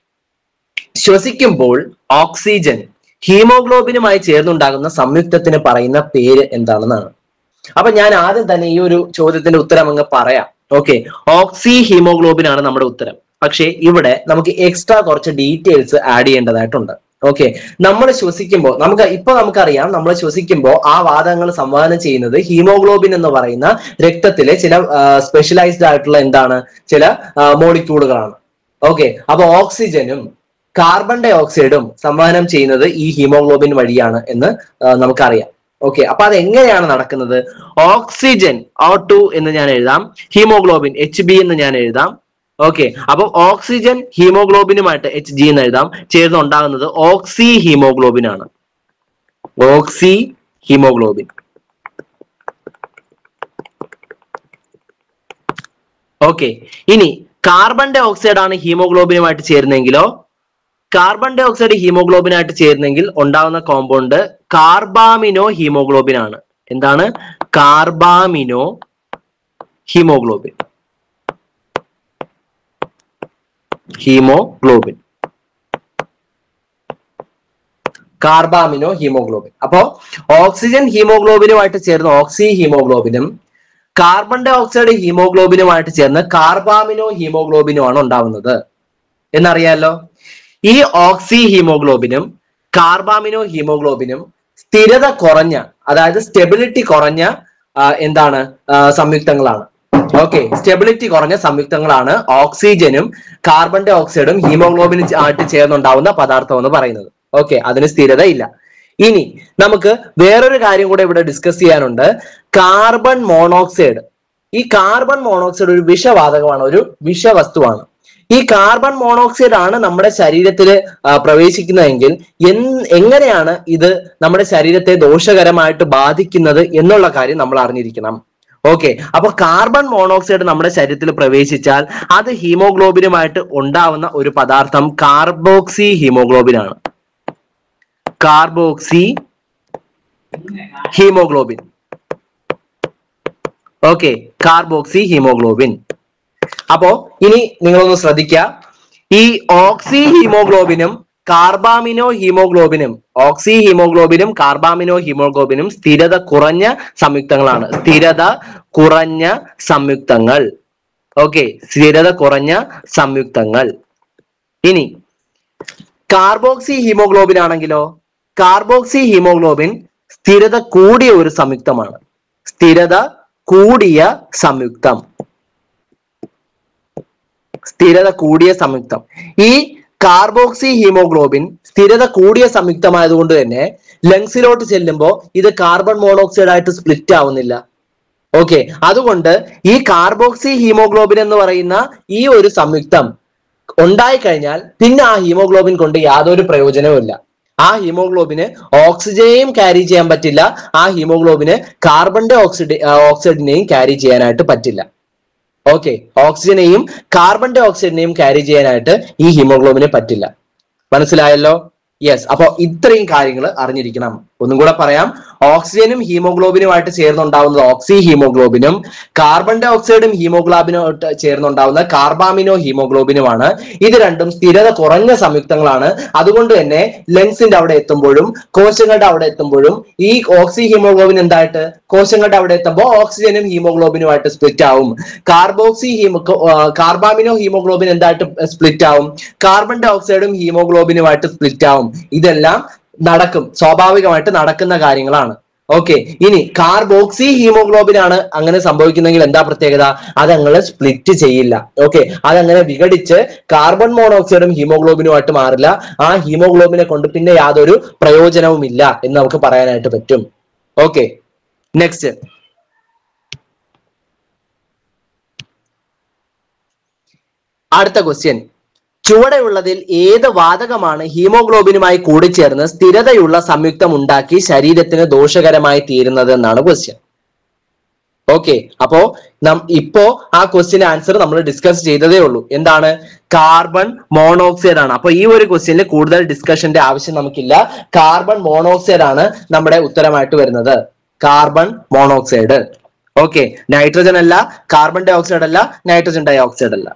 ശ്വസിക്കുമ്പോൾ ഓക്സിജൻ ഹീമോഗ്ലോബിനുമായി ചേർന്നുണ്ടാകുന്ന സംയുക്തത്തിന് പറയുന്ന പേര് എന്താണെന്നാണ് അപ്പൊ ഞാൻ ആദ്യം തന്നെ ഈ ഒരു ചോദ്യത്തിന്റെ ഉത്തരം അങ്ങ് പറയാം ഓക്കെ ഓക്സി ഹീമോഗ്ലോബിൻ ആണ് നമ്മുടെ ഉത്തരം പക്ഷേ ഇവിടെ നമുക്ക് എക്സ്ട്രാ കുറച്ച് ഡീറ്റെയിൽസ് ആഡ് ചെയ്യേണ്ടതായിട്ടുണ്ട് ഓക്കെ നമ്മൾ ശ്വസിക്കുമ്പോൾ നമുക്ക് ഇപ്പൊ നമുക്കറിയാം നമ്മൾ ശ്വസിക്കുമ്പോൾ ആ വാദങ്ങൾ സംവാദനം ചെയ്യുന്നത് ഹീമോഗ്ലോബിൻ എന്ന് പറയുന്ന രക്തത്തിലെ ചില സ്പെഷ്യലൈസ്ഡ് ആയിട്ടുള്ള എന്താണ് ചില മോളിക്യൂളുകളാണ് ഓക്കെ അപ്പൊ ഓക്സിജനും കാർബൺ ഡൈ ഓക്സൈഡും സംവഹനം ചെയ്യുന്നത് ഈ ഹീമോഗ്ലോബിൻ വഴിയാണ് എന്ന് ആ, നമുക്കറിയാം ഓക്കെ അപ്പൊ അത് എങ്ങനെയാണ് നടക്കുന്നത് ഓക്സിജൻ ഓ ടു എന്ന് ഞാൻ എഴുതാം ഹീമോഗ്ലോബിൻ എച്ച് ബി എന്ന് ഞാൻ എഴുതാം ഓക്കെ അപ്പൊ ഓക്സിജൻ ഹീമോഗ്ലോബിനുമായിട്ട് എച്ച് ജി എന്ന് എഴുതാം ചേർന്ന് ഉണ്ടാകുന്നത് ഓക്സി ഹീമോഗ്ലോബിൻ ആണ് ഓക്സി ഹീമോഗ്ലോബിൻ ഓക്കെ ഇനി കാർബൺ ഡൈ ഓക്സൈഡ് ആണ് ഹീമോഗ്ലോബിനുമായിട്ട് ചേരുന്നെങ്കിലോ കാർബൺ ഡൈ ഓക്സൈഡ് ഹീമോഗ്ലോബിനായിട്ട് ചേരുന്നെങ്കിൽ ഉണ്ടാകുന്ന കോമ്പൗണ്ട് കാർബാമിനോ ഹീമോഗ്ലോബിൻ ആണ് എന്താണ് carbaminohaemoglobin haemoglobin carbaminohaemoglobin അപ്പോ ഓക്സിജൻ ഹീമോഗ്ലോബിനുമായിട്ട് ചേർന്ന് ഓക്സി ഹീമോഗ്ലോബിനും കാർബൺ ഡൈ ഓക്സൈഡ് ഹീമോഗ്ലോബിനുമായിട്ട് ചേർന്ന് കാർബാമിനോ ഹീമോഗ്ലോബിനും ആണ് ഉണ്ടാവുന്നത് എന്നറിയാലോ ഈ ഓക്സി ഹീമോഗ്ലോബിനും കാർബാമിനോ ഹീമോഗ്ലോബിനും സ്ഥിരത കുറഞ്ഞ അതായത് സ്റ്റെബിലിറ്റി കുറഞ്ഞ ആ, എന്താണ് ആ, സംയുക്തങ്ങളാണ് ഓക്കെ സ്റ്റെബിലിറ്റി കുറഞ്ഞ സംയുക്തങ്ങളാണ് ഓക്സിജനും കാർബൺ ഡൈ ഓക്സൈഡും ഹീമോഗ്ലോബിനും ആയിട്ട് ചേർന്നുണ്ടാവുന്ന പദാർത്ഥം എന്ന് പറയുന്നത് ഓക്കെ അതിന് സ്ഥിരത ഇല്ല ഇനി നമുക്ക് വേറൊരു കാര്യം കൂടെ ഇവിടെ ഡിസ്കസ് ചെയ്യാനുണ്ട് കാർബൺ മോണോക്സൈഡ് ഈ കാർബൺ മോണോക്സൈഡ് ഒരു വിഷവാതകമാണ് ഒരു വിഷവസ്തുവാണ് ഈ കാർബൺ മോണോക്സൈഡ് ആണ് നമ്മുടെ ശരീരത്തിൽ പ്രവേശിക്കുന്നതെങ്കിൽ എൻ- എങ്ങനെയാണ് ഇത് നമ്മുടെ ശരീരത്തെ ദോഷകരമായിട്ട് ബാധിക്കുന്നത് എന്നുള്ള കാര്യം നമ്മൾ അറിഞ്ഞിരിക്കണം ഓക്കെ അപ്പൊ കാർബൺ മോണോക്സൈഡ് നമ്മുടെ ശരീരത്തിൽ പ്രവേശിച്ചാൽ അത് ഹീമോഗ്ലോബിനുമായിട്ട് ഉണ്ടാവുന്ന ഒരു പദാർത്ഥം കാർബോക്സി ഹീമോഗ്ലോബിൻ ആണ് carboxyhaemoglobin okay carboxyhaemoglobin അപ്പോ ഇനി നിങ്ങളൊന്ന് ശ്രദ്ധിക്കുക ഈ ഓക്സി ഹീമോഗ്ലോബിനും കാർബാമിനോ ഹീമോഗ്ലോബിനും ഓക്സി ഹീമോഗ്ലോബിനും കാർബാമിനോ ഹീമോഗ്ലോബിനും സ്ഥിരത കുറഞ്ഞ സംയുക്തങ്ങളാണ് സ്ഥിരത കുറഞ്ഞ സംയുക്തങ്ങൾ ഓക്കെ സ്ഥിരത കുറഞ്ഞ സംയുക്തങ്ങൾ ഇനി കാർബോക്സി ഹീമോഗ്ലോബിൻ ആണെങ്കിലോ കാർബോക്സി ഹീമോഗ്ലോബിൻ സ്ഥിരത കൂടിയ ഒരു സംയുക്തമാണ് സ്ഥിരത കൂടിയ സംയുക്തം സ്ഥിരത കൂടിയ സംയുക്തം ഈ കാർബോക്സി ഹീമോഗ്ലോബിൻ സ്ഥിരത കൂടിയ സംയുക്തമായതുകൊണ്ട് തന്നെ ലങ്സിലോട്ട് ചെല്ലുമ്പോൾ ഇത് കാർബൺ മോണോക്സൈഡ് ആയിട്ട് സ്പ്ലിറ്റ് ആവുന്നില്ല ഓക്കെ അതുകൊണ്ട് ഈ കാർബോക്സി ഹീമോഗ്ലോബിൻ എന്ന് പറയുന്ന ഈ ഒരു സംയുക്തം ഉണ്ടായി കഴിഞ്ഞാൽ പിന്നെ ആ ഹീമോഗ്ലോബിൻ കൊണ്ട് യാതൊരു പ്രയോജനവും ഇല്ല ആ ഹീമോഗ്ലോബിന് ഓക്സിജനെയും ക്യാരി ചെയ്യാൻ പറ്റില്ല ആ ഹീമോഗ്ലോബിന് കാർബൺ ഡൈ ഓക്സൈഡ് ഓക്സൈഡിനെയും ക്യാരി ചെയ്യാനായിട്ട് പറ്റില്ല ഓക്കെ ഓക്സിജനെയും കാർബൺ ഡൈ ഓക്സൈഡിനെയും ക്യാരി ചെയ്യാനായിട്ട് ഈ ഹീമോഗ്ലോബിന് പറ്റില്ല മനസ്സിലായല്ലോ യെസ് അപ്പൊ ഇത്രയും കാര്യങ്ങൾ അറിഞ്ഞിരിക്കണം ഒന്നും കൂടെ പറയാം ഓക്സിജനും ഹീമോഗ്ലോബിനുമായിട്ട് ചേർന്നുണ്ടാവുന്നത് ഓക്സി ഹീമോഗ്ലോബിനും കാർബൺ ഡൈ ഓക്സൈഡും ഹീമോഗ്ലോബിനുമായിട്ട് ചേർന്നുണ്ടാവുന്ന കാർബാമിനോ ഹീമോഗ്ലോബിനുമാണ് ഇത് രണ്ടും സ്ഥിരത കുറഞ്ഞ സംയുക്തങ്ങളാണ് അതുകൊണ്ട് തന്നെ ലങ്സിന്റെ അവിടെ എത്തുമ്പോഴും കോശങ്ങളുടെ അവിടെ എത്തുമ്പോഴും ഈ ഓക്സി ഹീമോഗ്ലോബിൻ എന്തായിട്ട് കോശങ്ങളുടെ അവിടെ എത്തുമ്പോൾ ഓക്സിജനും ഹീമോഗ്ലോബിനുമായിട്ട് സ്പ്ലിറ്റ് ആവും കാർബോക്സി ഹീമോ കാർബാമിനോ ഹീമോഗ്ലോബിൻ എന്തായിട്ട് സ്പ്ലിറ്റ് ആവും കാർബൺ ഡൈ ഓക്സൈഡും ഹീമോഗ്ലോബിനുമായിട്ട് സ്പ്ലിറ്റ് ആവും ഇതെല്ലാം നടക്കും സ്വാഭാവികമായിട്ട് നടക്കുന്ന കാര്യങ്ങളാണ് ഓക്കെ ഇനി കാർബോക്സി ഹീമോഗ്ലോബിൻ ആണ് അങ്ങനെ സംഭവിക്കുന്നെങ്കിൽ എന്താ പ്രത്യേകത അതങ്ങനെ സ്പ്ലിറ്റ് ചെയ്യില്ല ഓക്കെ അതങ്ങനെ വിഘടിച്ച് കാർബൺ മോണോക്സൈഡും ഹീമോഗ്ലോബിനുമായിട്ട് മാറില്ല ആ ഹീമോഗ്ലോബിനെ കൊണ്ട് പിന്നെ യാതൊരു പ്രയോജനവും ഇല്ല എന്ന് നമുക്ക് പറയാനായിട്ട് പറ്റും ഓക്കെ നെക്സ്റ്റ് അടുത്ത ക്വസ്റ്റ്യൻ ചുവടെയുള്ളതിൽ ഏത് വാതകമാണ് ഹീമോഗ്ലോബിനുമായി കൂടിച്ചേർന്ന് സ്ഥിരതയുള്ള സംയുക്തം ഉണ്ടാക്കി ശരീരത്തിന് ദോഷകരമായി തീരുന്നത് എന്നാണ് ക്വസ്റ്റ്യൻ ഓക്കെ അപ്പോ നം ഇപ്പോ ആ ക്വസ്റ്റ്യൻ ആൻസർ നമ്മൾ ഡിസ്കസ് ചെയ്തതേ ഉള്ളൂ എന്താണ് കാർബൺ മോണോക്സൈഡ് ആണ് അപ്പൊ ഈ ഒരു ക്വസ്റ്റ്യനിൽ കൂടുതൽ ഡിസ്കഷന്റെ ആവശ്യം നമുക്കില്ല കാർബൺ മോണോക്സൈഡ് ആണ് നമ്മുടെ ഉത്തരമായിട്ട് വരുന്നത് കാർബൺ മോണോക്സൈഡ് ഓക്കെ നൈട്രജൻ അല്ല കാർബൺ ഡൈ ഓക്സൈഡ് അല്ല നൈട്രജൻ ഡൈ ഓക്സൈഡ് അല്ല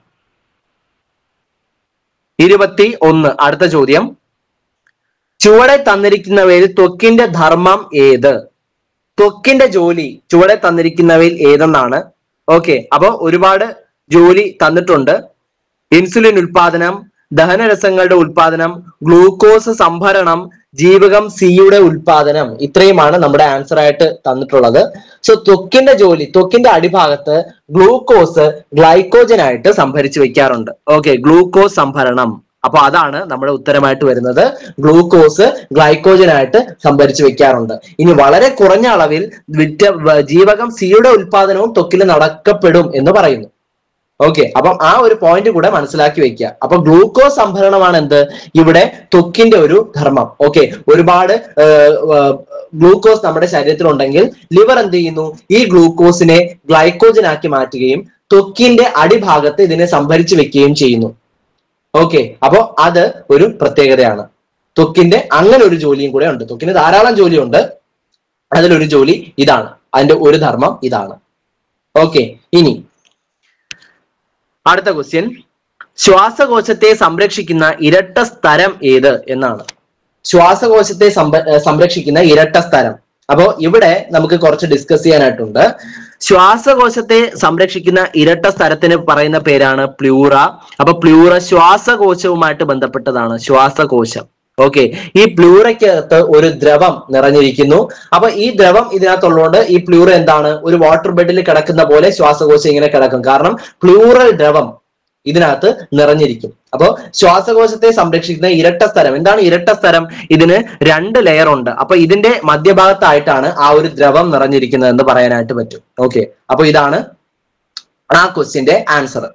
ഇരുപത്തി ഒന്ന് അടുത്ത ചോദ്യം ചുവടെ തന്നിരിക്കുന്നവയിൽ ത്വക്കിന്റെ ധർമ്മം ഏത് ത്വക്കിന്റെ ജോലി ചുവടെ തന്നിരിക്കുന്നവയിൽ ഏതെന്നാണ് ഓക്കെ അപ്പൊ ഒരുപാട് ജോലി തന്നിട്ടുണ്ട് ഇൻസുലിൻ ഉൽപാദനം ദഹനരസങ്ങളുടെ ഉൽപാദനം ഗ്ലൂക്കോസ് സംഭരണം ജീവകം സിയുടെ ഉൽപാദനം ഇത്രയുമാണ് നമ്മുടെ ആൻസർ ആയിട്ട് തന്നിട്ടുള്ളത് സോ ത്വക്കിന്റെ ജോലി ത്വക്കിന്റെ അടിഭാഗത്ത് ഗ്ലൂക്കോസ് ഗ്ലൈക്കോജൻ ആയിട്ട് സംഭരിച്ചു വെക്കാറുണ്ട് ഓക്കെ ഗ്ലൂക്കോസ് സംഭരണം അപ്പൊ അതാണ് നമ്മുടെ ഉത്തരമായിട്ട് വരുന്നത് ഗ്ലൂക്കോസ് ഗ്ലൈക്കോജൻ ആയിട്ട് സംഭരിച്ചു വെക്കാറുണ്ട് ഇനി വളരെ കുറഞ്ഞ അളവിൽ വിറ്റ ജീവകം സിയുടെ ഉൽപാദനവും ത്വക്കിൽ നടക്കപ്പെടും എന്ന് പറയുന്നു ഓക്കെ അപ്പം ആ ഒരു പോയിന്റ് കൂടെ മനസ്സിലാക്കി വെക്കുക അപ്പൊ ഗ്ലൂക്കോസ് സംഭരണമാണ് എന്ത് ഇവിടെ ത്വക്കിന്റെ ഒരു ധർമ്മം ഓക്കെ ഒരുപാട് ഗ്ലൂക്കോസ് നമ്മുടെ ശരീരത്തിലുണ്ടെങ്കിൽ ലിവർ എന്ത് ചെയ്യുന്നു ഈ ഗ്ലൂക്കോസിനെ ഗ്ലൈക്കോജൻ ആക്കി മാറ്റുകയും ത്വക്കിന്റെ അടിഭാഗത്ത് ഇതിനെ സംഭരിച്ചു വെക്കുകയും ചെയ്യുന്നു ഓക്കെ അപ്പോ അത് ഒരു പ്രത്യേകതയാണ് ത്വക്കിന്റെ അങ്ങനെ ഒരു ജോലിയും കൂടെ ഉണ്ട് ത്വക്കിന് ധാരാളം ജോലിയുണ്ട് അതിലൊരു ജോലി ഇതാണ് അതിന്റെ ഒരു ധർമ്മം ഇതാണ് ഓക്കെ ഇനി അടുത്ത ക്വസ്റ്റ്യൻ ശ്വാസകോശത്തെ സംരക്ഷിക്കുന്ന ഇരട്ട സ്ഥലം ഏത് എന്നാണ് ശ്വാസകോശത്തെ സംഭ- ഏർ സംരക്ഷിക്കുന്ന ഇരട്ട സ്ഥലം അപ്പോ ഇവിടെ നമുക്ക് കുറച്ച് ഡിസ്കസ് ചെയ്യാനായിട്ടുണ്ട് ശ്വാസകോശത്തെ സംരക്ഷിക്കുന്ന ഇരട്ട സ്ഥലത്തിന് പറയുന്ന പേരാണ് പ്ലൂറ അപ്പൊ പ്ലൂറ ശ്വാസകോശവുമായിട്ട് ബന്ധപ്പെട്ടതാണ് ശ്വാസകോശം ഓക്കെ ഈ പ്ലൂറയ്ക്കകത്ത് ഒരു ദ്രവം നിറഞ്ഞിരിക്കുന്നു അപ്പൊ ഈ ദ്രവം ഇതിനകത്തുള്ളതുകൊണ്ട് ഈ പ്ലൂറ എന്താണ് ഒരു വാട്ടർ ബെഡിൽ കിടക്കുന്ന പോലെ ശ്വാസകോശം ഇങ്ങനെ കിടക്കും കാരണം പ്ലൂറൽ ദ്രവം ഇതിനകത്ത് നിറഞ്ഞിരിക്കും അപ്പോ ശ്വാസകോശത്തെ സംരക്ഷിക്കുന്ന ഇരട്ട സ്ഥലം എന്താണ് ഇരട്ട സ്ഥലം ഇതിന് രണ്ട് ലെയർ ഉണ്ട് അപ്പൊ ഇതിന്റെ മധ്യഭാഗത്തായിട്ടാണ് ആ ഒരു ദ്രവം നിറഞ്ഞിരിക്കുന്നത് എന്ന് പറയാനായിട്ട് പറ്റും ഓക്കെ അപ്പൊ ഇതാണ് ആ ക്വസ്റ്റ്യന്റെ ആൻസർ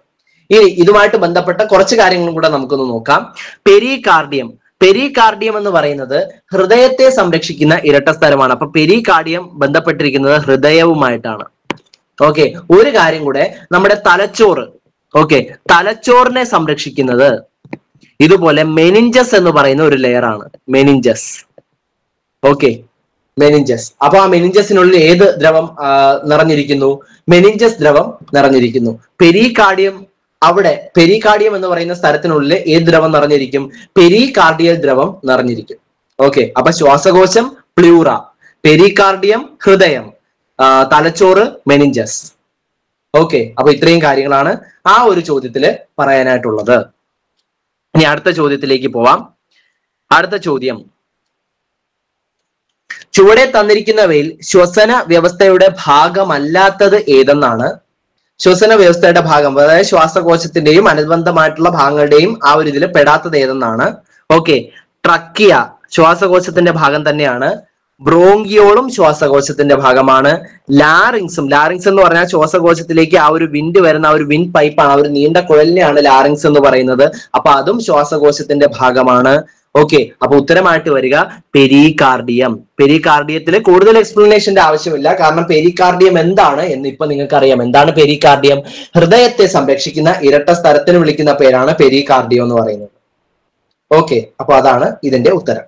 ഇനി ഇതുമായിട്ട് ബന്ധപ്പെട്ട കുറച്ച് കാര്യങ്ങളും കൂടെ നമുക്കൊന്ന് നോക്കാം പെരികാർഡിയം പെരികാർഡിയം എന്ന് പറയുന്നത് ഹൃദയത്തെ സംരക്ഷിക്കുന്ന ഇരട്ട സ്ഥലമാണ് അപ്പൊ പെരികാർഡിയം ബന്ധപ്പെട്ടിരിക്കുന്നത് ഹൃദയവുമായിട്ടാണ് ഓക്കെ ഒരു കാര്യം കൂടെ നമ്മുടെ തലച്ചോറ് ഓക്കെ തലച്ചോറിനെ സംരക്ഷിക്കുന്നത് ഇതുപോലെ മെനിഞ്ചസ് എന്ന് പറയുന്ന ഒരു ലെയർ ആണ് മെനിഞ്ചസ് ഓക്കെ മെനിഞ്ചസ് അപ്പൊ ആ മെനിഞ്ചസിനുള്ളിൽ ഏത് ദ്രവം ആ, നിറഞ്ഞിരിക്കുന്നു മെനിഞ്ചസ് ദ്രവം നിറഞ്ഞിരിക്കുന്നു പെരികാർഡിയം അവിടെ പെരികാർഡിയം എന്ന് പറയുന്ന സ്ഥലത്തിനുള്ളിൽ ഏത് ദ്രവം നിറഞ്ഞിരിക്കും പെരികാർഡിയൽ ദ്രവം നിറഞ്ഞിരിക്കും ഓക്കെ അപ്പൊ ശ്വാസകോശം പ്ലൂറ പെരികാർഡിയം ഹൃദയം ആ, തലച്ചോറ് മെനിഞ്ചസ് ഓക്കെ അപ്പൊ ഇത്രയും കാര്യങ്ങളാണ് ആ ഒരു ചോദ്യത്തില് പറയാനായിട്ടുള്ളത് ഇനി അടുത്ത ചോദ്യത്തിലേക്ക് പോവാം അടുത്ത ചോദ്യം ചുവടെ തന്നിരിക്കുന്നവയിൽ ശ്വസന വ്യവസ്ഥയുടെ ഭാഗമല്ലാത്തത് ഏതെന്നാണ് ശ്വസന വ്യവസ്ഥയുടെ ഭാഗം അതായത് ശ്വാസകോശത്തിന്റെയും അനുബന്ധമായിട്ടുള്ള ഭാഗങ്ങളുടെയും ആ ഒരു ഇതിൽ പെടാത്തത് ഏതെന്നാണ് ഓക്കെ ട്രക്കിയ ശ്വാസകോശത്തിന്റെ ഭാഗം തന്നെയാണ് ബ്രോങ്കിയോളും ശ്വാസകോശത്തിന്റെ ഭാഗമാണ് ലാറിങ്സും ലാറിങ്സ് എന്ന് പറഞ്ഞാൽ ശ്വാസകോശത്തിലേക്ക് ആ ഒരു വിൻഡ് വരുന്ന ആ ഒരു വിൻഡ് പൈപ്പാണ് ആ ഒരു നീണ്ട കുഴലിനെയാണ് ലാറിങ്സ് എന്ന് പറയുന്നത് അപ്പൊ അതും ശ്വാസകോശത്തിന്റെ ഭാഗമാണ് ഓക്കെ അപ്പൊ ഉത്തരമായിട്ട് വരിക പെരികാർഡിയം പെരികാർഡിയത്തിൽ കൂടുതൽ എക്സ്പ്ലനേഷന്റെ ആവശ്യമില്ല കാരണം പെരികാർഡിയം എന്താണ് എന്ന് ഇപ്പൊ നിങ്ങൾക്ക് അറിയാം എന്താണ് പെരികാർഡിയം ഹൃദയത്തെ സംരക്ഷിക്കുന്ന ഇരട്ട സ്ഥലത്തിന് വിളിക്കുന്ന പേരാണ് പെരികാർഡിയം എന്ന് പറയുന്നത് ഓക്കെ അപ്പൊ അതാണ് ഇതിന്റെ ഉത്തരം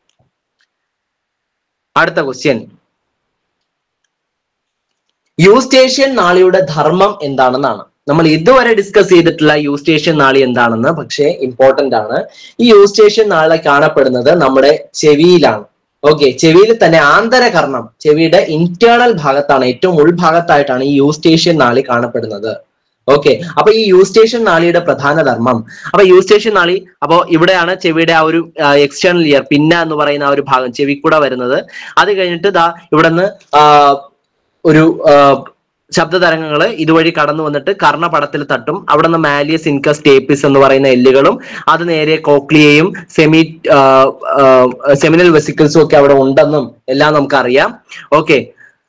അടുത്ത ക്വസ്റ്റ്യൻ യൂസ്റ്റേഷ്യൻ നാളിയുടെ ധർമ്മം എന്താണെന്നാണ് നമ്മൾ ഇതുവരെ ഡിസ്കസ് ചെയ്തിട്ടുള്ള യൂസ്റ്റേഷ്യൻ നാളി എന്താണെന്ന് പക്ഷേ ഇമ്പോർട്ടന്റ് ആണ് ഈ യൂസ്റ്റേഷ്യൻ നാളി കാണപ്പെടുന്നത് നമ്മുടെ ചെവിയിലാണ് ഓക്കെ ചെവിയിൽ തന്നെ ആന്തരകർണം ചെവിയുടെ ഇന്റേണൽ ഭാഗത്താണ് ഏറ്റവും ഉൾഭാഗത്തായിട്ടാണ് ഈ യൂസ്റ്റേഷ്യൻ നാളി കാണപ്പെടുന്നത് ഓക്കെ അപ്പൊ ഈ യൂസ്റ്റേഷൻ നാളിയുടെ പ്രധാന ധർമ്മം അപ്പൊ യൂസ്റ്റേഷൻ നാളി അപ്പോ ഇവിടെയാണ് ചെവിയുടെ ആ ഒരു എക്സ്റ്റേണൽ ഇയർ പിന്ന എന്ന് പറയുന്ന ആ ഒരു ഭാഗം ചെവി കൂടെ വരുന്നത് അത് കഴിഞ്ഞിട്ട് ദാ ഇവിടെ നിന്ന് ഒരു ആ, ശബ്ദ തരംഗങ്ങൾ ഇതുവഴി കടന്നു വന്നിട്ട് കർണപടത്തിൽ തട്ടും അവിടെ നിന്ന് മാലിയസ് ഇൻകസ് ടേപ്പിസ് എന്ന് പറയുന്ന എല്ലുകളും അത് നേരെ കോക്ലിയയും സെമി സെമിനൽ വെസിക്കിൾസും ഒക്കെ അവിടെ ഉണ്ടെന്നും എല്ലാം നമുക്കറിയാം ഓക്കെ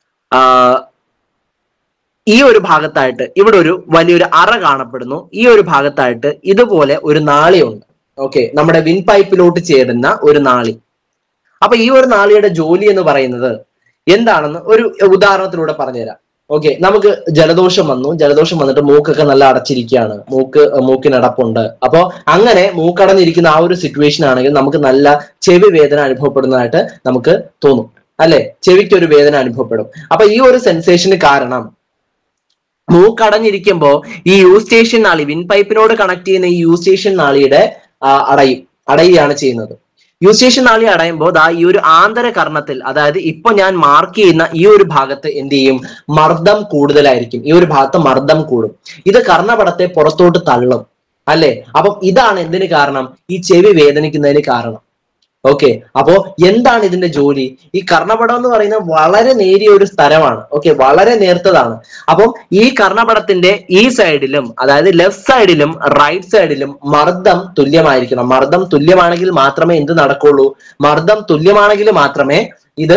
ഈ ഒരു ഭാഗത്തായിട്ട് ഇവിടെ ഒരു വലിയൊരു അറ കാണപ്പെടുന്നു ഈ ഒരു ഭാഗത്തായിട്ട് ഇതുപോലെ ഒരു നാളിയുണ്ട് ഓക്കെ നമ്മുടെ വിൻ പൈപ്പിലോട്ട് ചേരുന്ന ഒരു നാളി അപ്പൊ ഈ ഒരു നാളിയുടെ ജോലി എന്ന് പറയുന്നത് എന്താണെന്ന് ഒരു ഉദാഹരണത്തിലൂടെ പറഞ്ഞുതരാം ഓക്കെ നമുക്ക് ജലദോഷം വന്നു ജലദോഷം വന്നിട്ട് മൂക്കൊക്കെ നല്ല അടച്ചിരിക്കുകയാണ് മൂക്ക് മൂക്കിനടപ്പുണ്ട് അപ്പോ അങ്ങനെ മൂക്കടഞ്ഞിരിക്കുന്ന ആ ഒരു സിറ്റുവേഷൻ ആണെങ്കിൽ നമുക്ക് നല്ല ചെവി വേദന അനുഭവപ്പെടുന്നതായിട്ട് നമുക്ക് തോന്നും അല്ലെ ചെവിക്ക് ഒരു വേദന അനുഭവപ്പെടും അപ്പൊ ഈ ഒരു സെൻസേഷന് കാരണം മൂക്കടഞ്ഞിരിക്കുമ്പോ ഈ യൂസ്റ്റേഷൻ നാളി വിൻ പൈപ്പിനോട് കണക്ട് ചെയ്യുന്ന ഈ യൂസ്റ്റേഷൻ നാളിയുടെ ആ, അടയും അടയുകയാണ് ചെയ്യുന്നത് യൂസ്റ്റേഷൻ നാളി അടയുമ്പോൾ ദാ ഈ ഒരു ആന്തര കർണത്തിൽ അതായത് ഇപ്പൊ ഞാൻ മാർക്ക് ചെയ്യുന്ന ഈ ഒരു ഭാഗത്ത് എന്ത് ചെയ്യും മർദ്ദം കൂടുതലായിരിക്കും ഈ ഒരു ഭാഗത്ത് മർദ്ദം കൂടും ഇത് കർണപടത്തെ പുറത്തോട്ട് തള്ളും അല്ലെ അപ്പം ഇതാണ് എന്തിന് കാരണം ഈ ചെവി വേദനിക്കുന്നതിന് കാരണം ഓക്കെ അപ്പോ എന്താണ് ഇതിന്റെ ജോലി ഈ കർണപടം എന്ന് പറയുന്നത് വളരെ നേരിയ ഒരു സ്ഥലമാണ് ഓക്കെ വളരെ നേർത്തതാണ് അപ്പം ഈ കർണപടത്തിന്റെ ഈ സൈഡിലും അതായത് ലെഫ്റ്റ് സൈഡിലും റൈറ്റ് സൈഡിലും മർദ്ദം തുല്യമായിരിക്കണം മർദ്ദം തുല്യമാണെങ്കിൽ മാത്രമേ എന്ത് നടക്കുള്ളൂ മർദ്ദം തുല്യമാണെങ്കിൽ മാത്രമേ ഇത്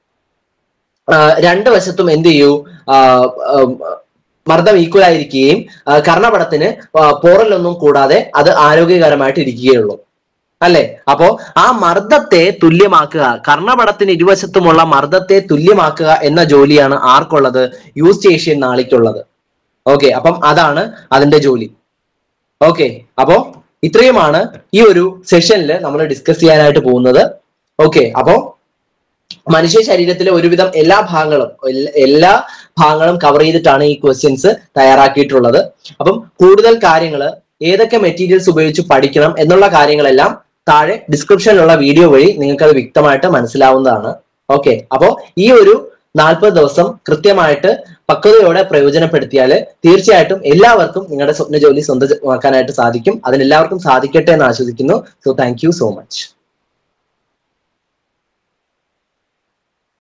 ആ, രണ്ട് വശത്തും എന്ത് ചെയ്യൂ ആ, ഉം, മർദ്ദം ഈക്വൽ ആയിരിക്കുകയും ആ, കർണപടത്തിന് ആ, പോറലൊന്നും കൂടാതെ അത് ആരോഗ്യകരമായിട്ട് ഇരിക്കുകയുള്ളൂ അല്ലെ അപ്പോ ആ മർദ്ദത്തെ തുല്യമാക്കുക കർണപടത്തിന് ഇരുവശത്തുമുള്ള മർദ്ദത്തെ തുല്യമാക്കുക എന്ന ജോലിയാണ് ആർക്കുള്ളത് യൂസ്റ്റേഷ്യൻ നാളിക്കുള്ളത് ഓക്കെ അപ്പം അതാണ് അതിന്റെ ജോലി ഓക്കെ അപ്പോ ഇത്രയുമാണ് ഈ ഒരു സെഷനിൽ നമ്മൾ ഡിസ്കസ് ചെയ്യാനായിട്ട് പോകുന്നത് ഓക്കെ അപ്പോ മനുഷ്യ ശരീരത്തിലെ ഒരുവിധം എല്ലാ ഭാഗങ്ങളും എല്ല- എല്ലാ ഭാഗങ്ങളും കവർ ചെയ്തിട്ടാണ് ഈ ക്വസ്റ്റ്യൻസ് തയ്യാറാക്കിയിട്ടുള്ളത് അപ്പം കൂടുതൽ കാര്യങ്ങൾ ഏതൊക്കെ മെറ്റീരിയൽസ് ഉപയോഗിച്ച് പഠിക്കണം എന്നുള്ള കാര്യങ്ങളെല്ലാം താഴെ ഡിസ്ക്രിപ്ഷനിലുള്ള വീഡിയോ വഴി നിങ്ങൾക്ക് അത് വ്യക്തമായിട്ട് മനസ്സിലാവുന്നതാണ് ഓക്കെ അപ്പോൾ ഈ ഒരു നാൽപ്പത് ദിവസം കൃത്യമായിട്ട് പക്വതയോടെ പ്രയോജനപ്പെടുത്തിയാൽ തീർച്ചയായിട്ടും എല്ലാവർക്കും നിങ്ങളുടെ സ്വപ്ന ജോലി സ്വന്തമാക്കാനായിട്ട് സാധിക്കും അതിനെല്ലാവർക്കും സാധിക്കട്ടെ എന്ന് ആസ്വദിക്കുന്നു so thank you so much